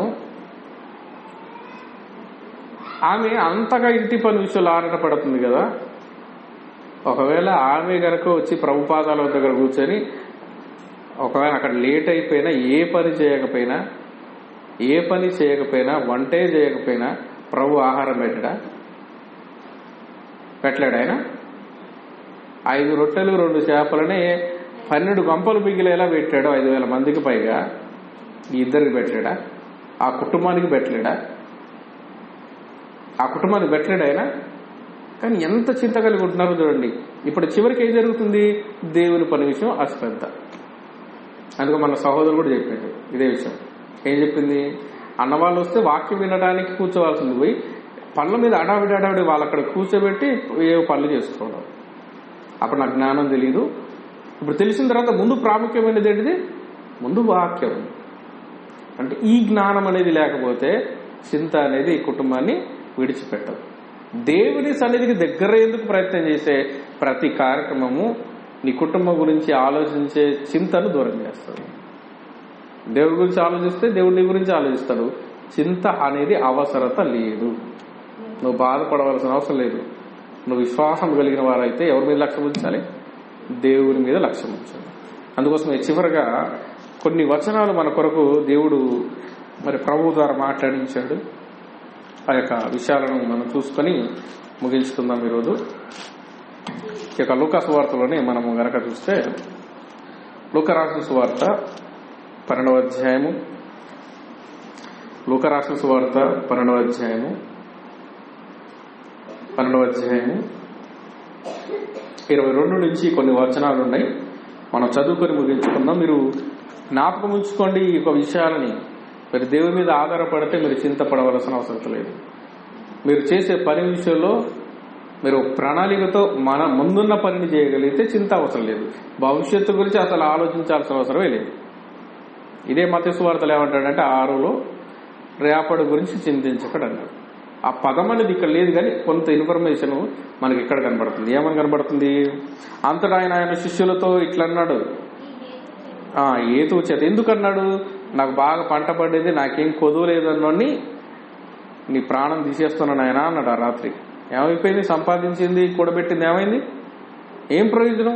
ఆమె అంతగా ఇంటి పని విషయంలో ఆరాట పడుతుంది కదా ఒకవేళ ఆమె గనక వచ్చి ప్రభుపాదాల దగ్గర కూర్చొని ఒకవేళ అక్కడ లేట్ అయిపోయినా ఏ పని చేయకపోయినా ఏ పని చేయకపోయినా వంటే చేయకపోయినా ప్రభు ఆహారం పెట్టడా పెట్టలేడు ఆయన ఐదు రొట్టెలు రెండు చేపలని పన్నెండు గంపలు మిగిలేలా పెట్టాడు ఐదు వేల మందికి పైగా ఈ ఇద్దరికి పెట్టలేడా ఆ కుటుంబానికి పెట్టలేడా ఆ కుటుంబానికి పెట్టలేడు ఆయన కానీ ఎంత చింత కలిగి ఉంటున్నారో చూడండి ఇప్పుడు చివరికి ఏం జరుగుతుంది దేవుని పని విషయం అశ్రద్ధ అందుకే మన సహోదరుడు కూడా చెప్పాడు ఇదే విషయం ఏం చెప్పింది అన్నవాళ్ళు వస్తే వాక్యం వినడానికి కూర్చోవాల్సింది పోయి పళ్ళ మీద అడావిడి అడావిడి వాళ్ళు అక్కడ కూర్చోబెట్టి ఏ పనులు చేసుకోవడం అప్పుడు నాకు జ్ఞానం తెలియదు ఇప్పుడు తెలిసిన తర్వాత ముందు ప్రాముఖ్యమైనది ఏంటిది ముందు వాక్యం అంటే ఈ జ్ఞానం అనేది లేకపోతే చింత అనేది ఈ కుటుంబాన్ని విడిచిపెట్టదు దేవుని సన్నిధికి దగ్గర ఎందుకు ప్రయత్నం చేసే ప్రతి కార్యక్రమము నీ కుటుంబం గురించి ఆలోచించే చింతను దూరం చేస్తుంది దేవుడి గురించి ఆలోచిస్తే దేవుడి గురించి ఆలోచిస్తాడు చింత అనేది అవసరత లేదు నువ్వు బాధపడవలసిన అవసరం లేదు నువ్వు విశ్వాసం కలిగిన వారైతే ఎవరి మీద లక్ష్యం ఉంచాలి దేవుని మీద లక్ష్యం ఉంచాలి అందుకోసం చివరగా కొన్ని వచనాలు మన కొరకు దేవుడు మరి ప్రభు ద్వారా మాట్లాడించాడు ఆ యొక్క విషయాలను మనం చూసుకొని ముగించుకుందాం ఈరోజు ఈ యొక్క లూకా సువార్తలోనే మనము గనక చూస్తే లూకరాసిన సువార్త పన్నెండవ అధ్యాయము లూకరాసిన సువార్త పన్నెండవ అధ్యాయము పన్నెండవ అధ్యాయము ఇరవై రెండు నుంచి కొన్ని వచనాలు ఉన్నాయి మనం చదువుకొని ముగించుకుందాం మీరు జ్ఞాపకం ఉంచుకోండి ఈ యొక్క విషయాలని మీరు దేవుని మీద ఆధారపడితే మీరు చింతపడవలసిన అవసరం లేదు మీరు చేసే పని విషయంలో మీరు ప్రణాళికతో మన ముందున్న పనిని చేయగలిగితే చింత అవసరం లేదు భవిష్యత్తు గురించి అసలు ఆలోచించాల్సిన అవసరమే లేదు ఇదే మతేసు వార్తలు ఏమంటాడంటే ఆరులో రేపటి గురించి చింతించకడు అన్నాడు ఆ పదం అనేది ఇక్కడ లేదు కానీ కొంత ఇన్ఫర్మేషన్ మనకి ఇక్కడ కనబడుతుంది ఏమని కనబడుతుంది అంతటా ఆయన ఆయన శిష్యులతో ఇట్లా అన్నాడు ఆ ఏతు చేత ఎందుకు అన్నాడు నాకు బాగా పంట పడేది నాకేం కొదువు లేదన్నోని నీ ప్రాణం తీసేస్తున్నాను ఆయన అన్నాడు ఆ రాత్రి ఏమైపోయింది సంపాదించింది కూడబెట్టింది ఏమైంది ఏం ప్రయోజనం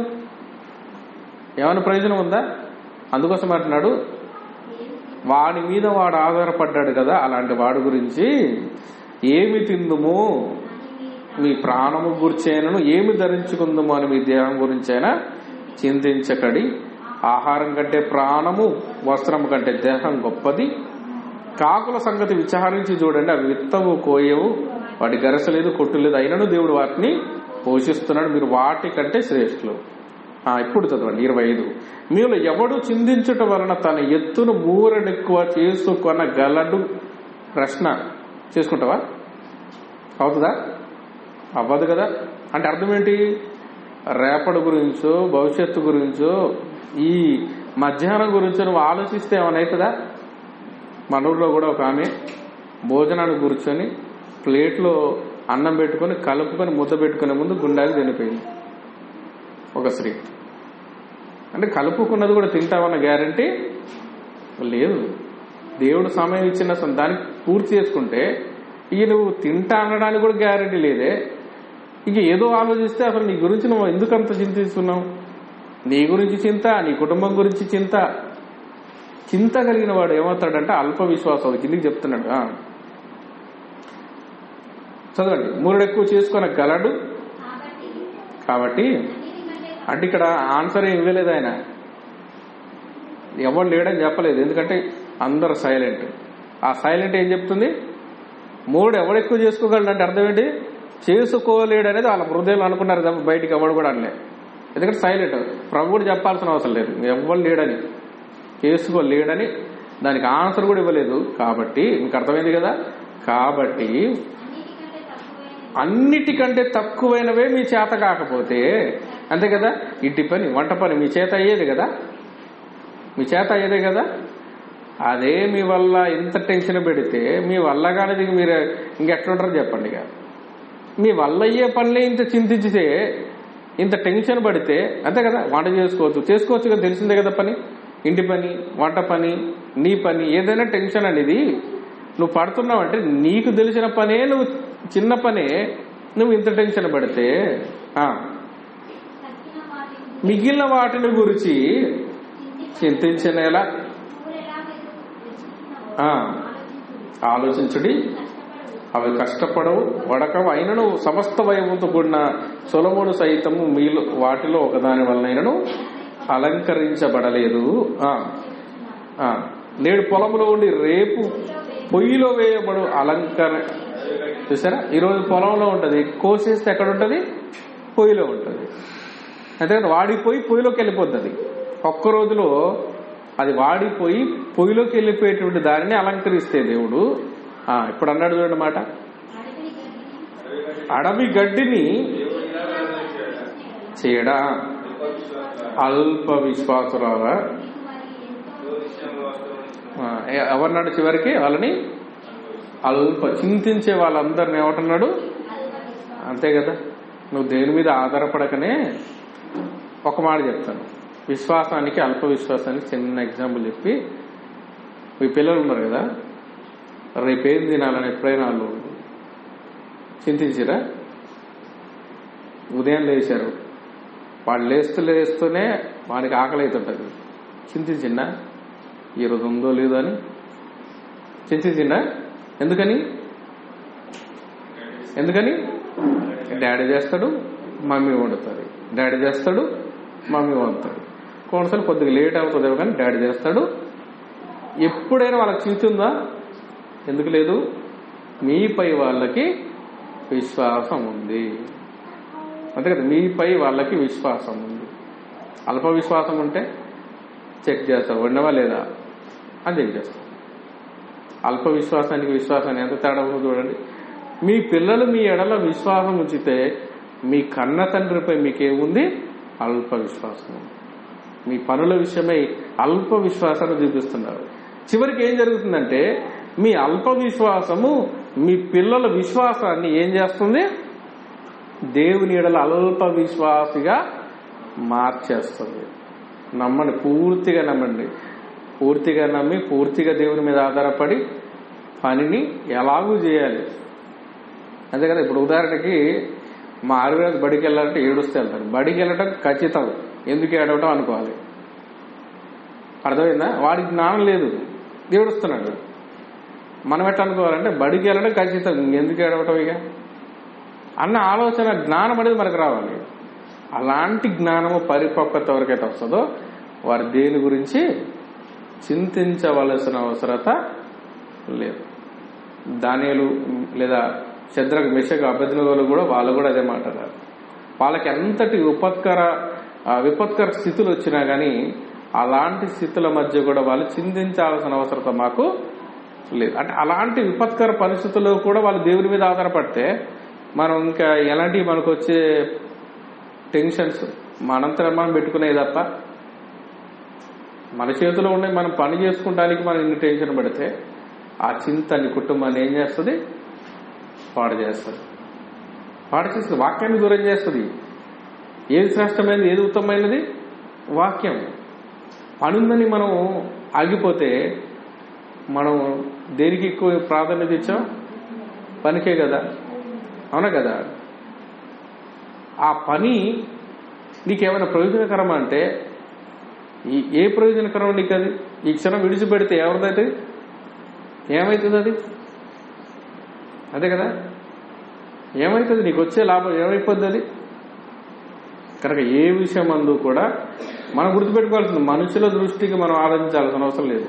ఏమైనా ప్రయోజనం ఉందా అందుకోసం అంటున్నాడు వాడి మీద వాడు ఆధారపడ్డాడు కదా అలాంటి వాడి గురించి ఏమి తిందుము మీ ప్రాణము గురించైనను ఏమి ధరించుకుందాము అని మీ దేహం గురించైనా చింతించకడి ఆహారం కంటే ప్రాణము వస్త్రం కంటే దేహం గొప్పది కాకుల సంగతి విచారించి చూడండి అవి విత్తవు కోయవు వాటి గరసలేదు కొట్టులేదు అయినను దేవుడు వాటిని పోషిస్తున్నాడు మీరు వాటి కంటే శ్రేష్ఠులు ఆ, ఇప్పుడు చదవండి ఇరవై ఐదు మీలో ఎవడు చిందించుట వలన తన ఎత్తును మూరడెక్కువ చేసుకొనగలడు ప్రశ్న చేసుకుంటావా అవుతుందా అవ్వదు కదా అంటే అర్థం ఏంటి రేపటి గురించో భవిష్యత్తు గురించో ఈ మధ్యాహ్నం గురించో నువ్వు ఆలోచిస్తే ఏమైనా అవుతుందా మన ఊర్లో కూడా ఒక ఆమె భోజనానికి కూర్చొని ప్లేట్లో అన్నం పెట్టుకొని కలుపుకొని ముద్ద పెట్టుకునే ముందు గుండాకి చనిపోయింది ఒక స్త్రీ అంటే కలుపుకున్నది కూడా తింటామన్న గ్యారంటీ లేదు దేవుడు సమయం ఇచ్చిన స- దానికి పూర్తి చేసుకుంటే ఇక నువ్వు తింటా అనడానికి కూడా గ్యారంటీ లేదే ఇక ఏదో ఆలోచిస్తే అసలు నీ గురించి నువ్వు ఎందుకు అంత చింతిస్తున్నావు నీ గురించి చింత నీ కుటుంబం గురించి చింత చింత కలిగిన వాడు ఏమవుతాడంటే అల్ప విశ్వాసం కిందికి చెప్తున్నాడు ఆ. చదవండి మూడు ఎక్కువ చేసుకున్న గలడు కాబట్టి అంటే ఇక్కడ ఆన్సర్ ఏం ఇవ్వలేదు ఆయన ఎవరు లేడని చెప్పలేదు ఎందుకంటే అందరు సైలెంట్ ఆ సైలెంట్ ఏం చెప్తుంది మూడు ఎవడు ఎక్కువ చేసుకోగలడు అంటే అర్థం ఏంటి చేసుకోలేడు అనేది వాళ్ళ హృదయంలో అనుకున్నారు తప్ప బయటికి ఎవడు కూడా అనలే ఎందుకంటే సైలెంట్ ప్రభు కూడా చెప్పాల్సిన అవసరం లేదు ఎవరు లేడని చేసుకోలేడని దానికి ఆన్సర్ కూడా ఇవ్వలేదు కాబట్టి మీకు అర్థమైంది కదా కాబట్టి అన్నిటికంటే తక్కువైనవే మీ చేత కాకపోతే అంతే కదా ఇంటి పని వంట పని మీ చేత అయ్యేది కదా మీ చేత అయ్యేదే కదా అదే మీ వల్ల ఇంత టెన్షన్ పెడితే మీ వల్ల కానిది మీరు ఇంకెట్లుంటారో చెప్పండి ఇక మీ వల్ల అయ్యే పనులే ఇంత చింతించితే ఇంత టెన్షన్ పడితే అంతే కదా వంట చేసుకోవచ్చు చేసుకోవచ్చు కదా తెలిసిందే కదా పని ఇంటి పని వంట పని నీ పని ఏదైనా టెన్షన్ అనేది నువ్వు పడుతున్నావు అంటే నీకు తెలిసిన పనే నువ్వు చిన్న పనే నువ్వు ఇంత టెన్షన్ పడితే ఆ, తక్కిన వాటిని మిగిలిన వాటిని గురించి చింతించిన ఎలా నువ్వు ఎలా వెతుకుతున్నావో ఆ. ఆలోచించుడి. ఆలోచించుడి కష్టపడు అవి కష్టపడవు వడకవు అయినను సమస్త వయముతో కూడిన సొలముడు సైతము మీలో వాటిలో ఒకదాని వలనైనను అలంకరించబడలేదు ఆ, ఆ. నేడు పొలంలో ఉండి రేపు పొయ్యిలో వేయబడు అలంకర చూసారా ఈరోజు పొలంలో ఉంటది కోసేస్తే ఎక్కడ ఉంటది పొయ్యిలో ఉంటది అంతే కదా వాడిపోయి పొయ్యిలోకి వెళ్ళిపోతుంది ఒక్క రోజులో అది వాడిపోయి పొయ్యిలోకి వెళ్ళిపోయేటువంటి దానిని అలంకరిస్తే దేవుడు ఆ ఇప్పుడు అన్నాడు చూడండి మాట అడవి గడ్డిని అడవి గడ్డిని దేవుడు ఇలా ఆరాధించాడా? చేయడా గొప్ప విశ్వాసులారా, అల్ప విశ్వాసురాలా నీకు మరి ఎంతో జ్యోతిష్యంలో వాస్తవం ఆ, ఎ- ఎవరినాడు చివరికి వాళ్ళని అల్ప చింతించే వాళ్ళందరిని ఏమంటున్నాడు అల్ప విశ్వాసం అంతే కదా నువ్వు దేని మీద ఆధారపడకనే ఒక మాట చెప్తాను విశ్వాసానికి అల్ప విశ్వాసానికి చిన్న ఎగ్జాంపుల్ చెప్పి మీ పిల్లలు ఉన్నారు కదా రేపేం తినాలని ఎప్పుడైనా వాళ్ళు చింతించిరా ఉదయం లేచారు వాళ్ళు లేస్తూ లేస్తూనే వానికి ఆకలి అవుతుంటది చింతించిందా ఈరోజు ఉందో లేదో అని చింతించిందా ఎందుకని ఎందుకని డాడీ చేస్తాడు మమ్మీ వండుతుంది డాడీ చేస్తాడు మమ్మీ వండుతాడు కొన్నిసార్లు కొద్దిగా లేట్ అవుతుందేమో కానీ డాడీ చేస్తాడు ఎప్పుడైనా వాళ్ళకి చింత ఉందా ఎందుకు లేదు మీపై వాళ్ళకి విశ్వాసం ఉంది అంతే కదా మీపై వాళ్ళకి విశ్వాసం ఉంది అల్ప విశ్వాసం ఉంటే చెక్ చేస్తావు ఉండవా లేదా అని చెక్ చేస్తావు అల్ప విశ్వాసానికి విశ్వాసానికి ఎంత తేడా ఉందో చూడండి మీ పిల్లలు మీ ఎడల విశ్వాసం ఉంచితే మీ కన్న తండ్రిపై మీకేముంది అల్ప విశ్వాసం ఉంది మీ పనుల విషయమై అల్ప విశ్వాసాన్ని చూపిస్తున్నారు చివరికి ఏం జరుగుతుందంటే మీ అల్ప విశ్వాసము మీ పిల్లల విశ్వాసాన్ని ఏం చేస్తుంది దేవుని ఎడల అల్ప విశ్వాసిగా మార్చేస్తుంది నమ్మండి పూర్తిగా నమ్మండి పూర్తిగా నమ్మి పూర్తిగా దేవుని మీద ఆధారపడి పనిని ఎలాగూ చేయాలి అంతే కదా ఇప్పుడు ఉదాహరణకి మా ఆరువేల బడికి వెళ్ళాలంటే ఏడుస్తే వెళ్తారు బడికి వెళ్ళటం ఖచ్చితం ఎందుకు ఏడవటం అనుకోవాలి అర్థమైందా వాడికి జ్ఞానం లేదు ఏడుస్తున్నాడు మనం ఎట్లా అనుకోవాలంటే బడికి వెళ్ళడం ఖచ్చితం ఎందుకు ఏడవటం ఇక అన్న ఆలోచన జ్ఞానం అనేది మనకు రావాలి అలాంటి జ్ఞానము పరిపక్వత ఎవరికైతే వస్తుందో వారు దేని గురించి చింతించవలసిన అవసరత లేదు దానిలు లేదా శద్రకు మిషకు అభ్యర్థులు కూడా వాళ్ళు కూడా అదే మాట్లాడారు వాళ్ళకి ఎంతటి విపత్కర ఆ, విపత్కర స్థితులు వచ్చినా గానీ అలాంటి స్థితుల మధ్య కూడా వాళ్ళు చింతించాల్సిన అవసరత మాకు లేదు అంటే అలాంటి విపత్కర పరిస్థితుల్లో కూడా వాళ్ళు దేవుని మీద ఆధారపడితే మనం ఇంకా ఎలాంటివి మనకు వచ్చే టెన్షన్స్ మనంతర మనం పెట్టుకునేది తప్ప మన చేతిలో ఉండే మనం పని చేసుకుంటానికి మనం ఇన్ని టెన్షన్ పడితే ఆ చింతని కుటుంబాన్ని ఏం చేస్తుంది పాడు చేస్తుంది పాడు చేస్తుంది వాక్యాన్ని దూరం చేస్తుంది ఏది శ్రేష్టమైనది ఏది ఉత్తమమైనది వాక్యం పని ఉందని మనం ఆగిపోతే మనం దేనికి ఎక్కువ ప్రాధాన్యత ఇచ్చాం పనికే కదా అవునా కదా ఆ పని నీకేమైనా ప్రయోజనకరమా అంటే ఈ- ఏ ప్రయోజనకరం నీకు అది ఈ క్షణం విడిచిపెడితే ఎవరిదైతే ఏమవుతుంది అది అదే కదా ఏమవుతుంది నీకు వచ్చే లాభం ఏమైపోద్ది అది కనుక ఏ విషయం అందు కూడా మనం గుర్తుపెట్టుకోవాల్సింది మనుషుల దృష్టికి మనం ఆలోచించాల్సిన అవసరం లేదు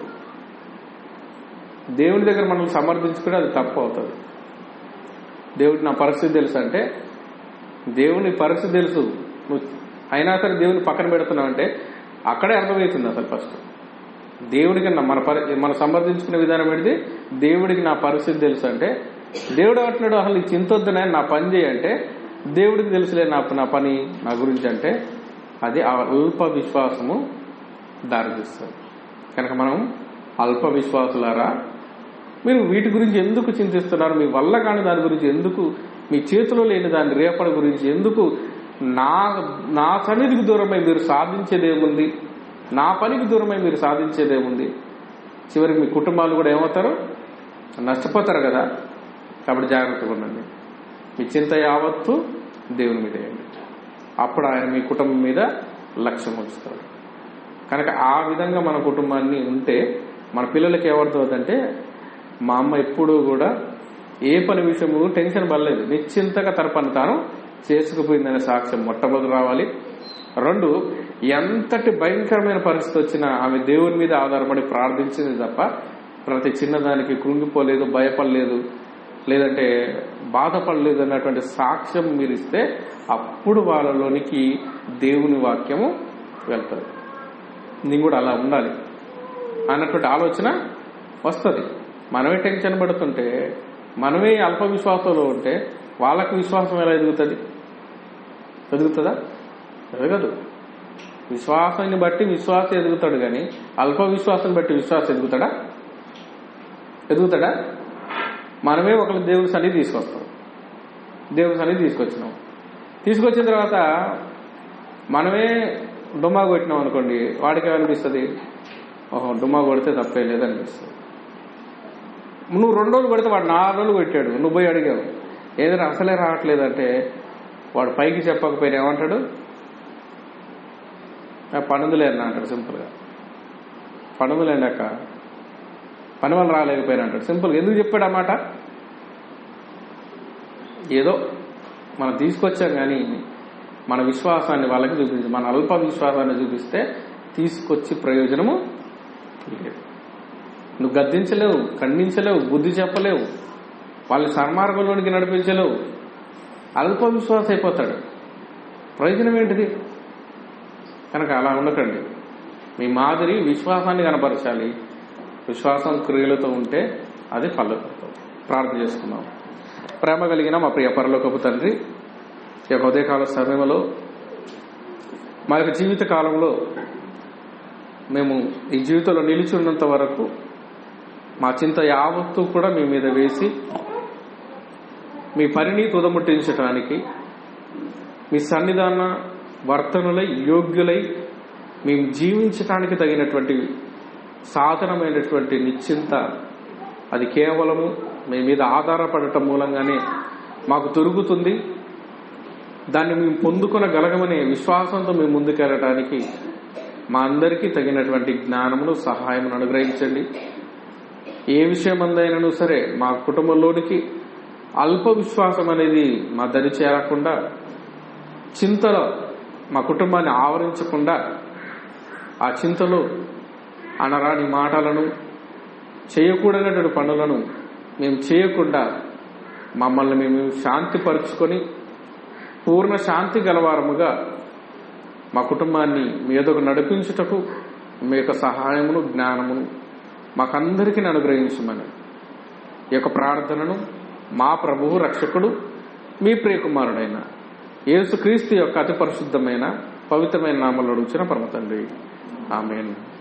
దేవుని దగ్గర మనం సమర్థించుకుంటే అది తప్పు అవుతుంది దేవుడికి నా పరిస్థితి తెలుసు అంటే దేవుని పరిస్థితి తెలుసు నువ్వు అయినా సరే దేవుని పక్కన పెడుతున్నావు అంటే అక్కడే అర్థమవుతుంది అసలు ఫస్ట్ దేవుడికి నా మన పరి మనం సమర్థించుకునే విధానం ఏంటిది దేవుడికి నా పరిస్థితి తెలుసు అంటే దేవుడు అంటున్నాడు అసలు ఈ చింతొద్దునే నా పని చేయంటే దేవుడికి తెలుసులే నా నా పని నా గురించి అంటే అది ఆ అల్ప విశ్వాసము దారితీస్తుంది కనుక మనం అల్ప విశ్వాసులారా మీరు వీటి గురించి ఎందుకు చింతిస్తున్నారు మీ వల్ల కాని దాని గురించి ఎందుకు మీ చేతిలో లేని దాని రేపటి గురించి ఎందుకు నా నా సన్నిధికి దూరమై మీరు సాధించేదేముంది నా పనికి దూరమై మీరు సాధించేదేముంది చివరికి మీ కుటుంబాలు కూడా ఏమవుతారు నష్టపోతారు కదా కాబట్టి జాగ్రత్తగా ఉండండి మీ చింత యావత్తు దేవుని మీద వేయండి అప్పుడు ఆయన మీ కుటుంబం మీద లక్ష్యం ఉంచుతాడు కనుక ఆ విధంగా మన కుటుంబాన్ని ఉంటే మన పిల్లలకి ఏమవుతుందంటే మా అమ్మ ఎప్పుడూ కూడా ఏ పని విషయంలో టెన్షన్ పడలేదు నిశ్చింతగా తన పని తాను చేసుకుపోయిందనే సాక్ష్యం మొట్టమొదటి రావాలి రెండు ఎంతటి భయంకరమైన పరిస్థితి వచ్చినా ఆమె దేవుని మీద ఆధారపడి ప్రార్థించింది తప్ప ప్రతి చిన్నదానికి కృంగిపోలేదు భయపడలేదు లేదంటే బాధపడలేదు అన్నటువంటి సాక్ష్యం మీరు ఇస్తే అప్పుడు వాళ్ళలోనికి దేవుని వాక్యము వెళ్తుంది నేను కూడా అలా ఉండాలి అన్నటువంటి ఆలోచన వస్తుంది మనమే టెన్షన్ పడుతుంటే మనమే అల్ప విశ్వాసంలో ఉంటే వాళ్ళకి విశ్వాసం ఎలా ఎదుగుతుంది ఎదుగుతుందా ఎదగదు విశ్వాసాన్ని బట్టి విశ్వాసం ఎదుగుతాడు కానీ అల్ప విశ్వాసం బట్టి విశ్వాసం ఎదుగుతాడా ఎదుగుతాడా మనమే ఒకరి దేవుడి సన్నిధి తీసుకొస్తాం దేవుడి సన్నిధి తీసుకొచ్చినాం తీసుకొచ్చిన తర్వాత మనమే డుమ్మా కొట్టినాం అనుకోండి వాడికి ఏమనిపిస్తుంది ఓహో డుమ్మా కొడితే తప్పే లేదనిపిస్తుంది నువ్వు రెండు రోజులు కొడితే వాడు నాలుగు రోజులు కొట్టాడు నువ్వు పోయి అడిగావు ఏదైనా అసలే రావట్లేదంటే వాడు పైకి చెప్పకపోయినా ఏమంటాడు "ఆ, పనుందులే అన్న అంటాడు సింపుల్గా పనుందులేండి అక్క పని వల్ల రాలేకపోయినా అంటాడు సింపుల్గా ఎందుకు చెప్పాడు అన్నమాట ఏదో మనం తీసుకొచ్చాం కానీ మన విశ్వాసాన్ని వాళ్ళకి చూపించి మన అల్ప విశ్వాసాన్ని చూపిస్తే తీసుకొచ్చి ప్రయోజనము లేదు నువ్వు గద్దించలేవు ఖండించలేవు బుద్ధి చెప్పలేవు వాళ్ళని సన్మార్గంలోనికి నడిపించలేవు అల్ప విశ్వాసం అయిపోతాడు ప్రయోజనం ఏంటిది కనుక అలా ఉండకండి మీ మాదిరి విశ్వాసాన్ని కనపరచాలి విశ్వాసం క్రియలతో ఉంటే అది ఫలపడుతుంది ప్రార్థన చేసుకుందాం ప్రేమ కలిగిన మా ప్రియ పరలోకపు తండ్రి ఈ యొక్క ఉదయకాల సమయంలో మా యొక్క జీవిత కాలంలో మేము ఈ జీవితంలో నిలిచి ఉన్నంత వరకు మా చింత యావత్తు కూడా మీ మీద వేసి మీ పనిని తుదముట్టించడానికి మీ సన్నిధాన వర్తనులై యోగ్యులై మేము జీవించడానికి తగినటువంటి సాధనమైనటువంటి నిశ్చింత అది కేవలము మీ మీద ఆధారపడటం మూలంగానే మాకు దొరుకుతుంది దాన్ని మేము పొందుకొనగలగమనే విశ్వాసంతో మేము ముందుకెళ్ళటానికి మా అందరికీ తగినటువంటి జ్ఞానమును సహాయమును అనుగ్రహించండి ఏ విషయమందైనను సరే మా కుటుంబంలోనికి అల్ప విశ్వాసం అనేది మా దరి చేరకుండా చింతలో మా కుటుంబాన్ని ఆవరించకుండా ఆ చింతలో అనరాని మాటలను చేయకూడనటువంటి పనులను మేము చేయకుండా మమ్మల్ని మేము శాంతిపరుచుకొని పూర్ణ శాంతి గలవారముగా మా కుటుంబాన్ని మీ ఎదుగు నడిపించుటకు మీ యొక్క సహాయమును జ్ఞానమును మాకందరికీ అనుగ్రహించమని ఈ యొక్క ప్రార్థనను మా ప్రభువు రక్షకుడు మీ ప్రియకుమారుడైన యేసుక్రీస్తు యొక్క అతి పరిశుద్ధమైన పవిత్రమైన నామలు అడుగుచిన పరమ తండ్రి ఆమెను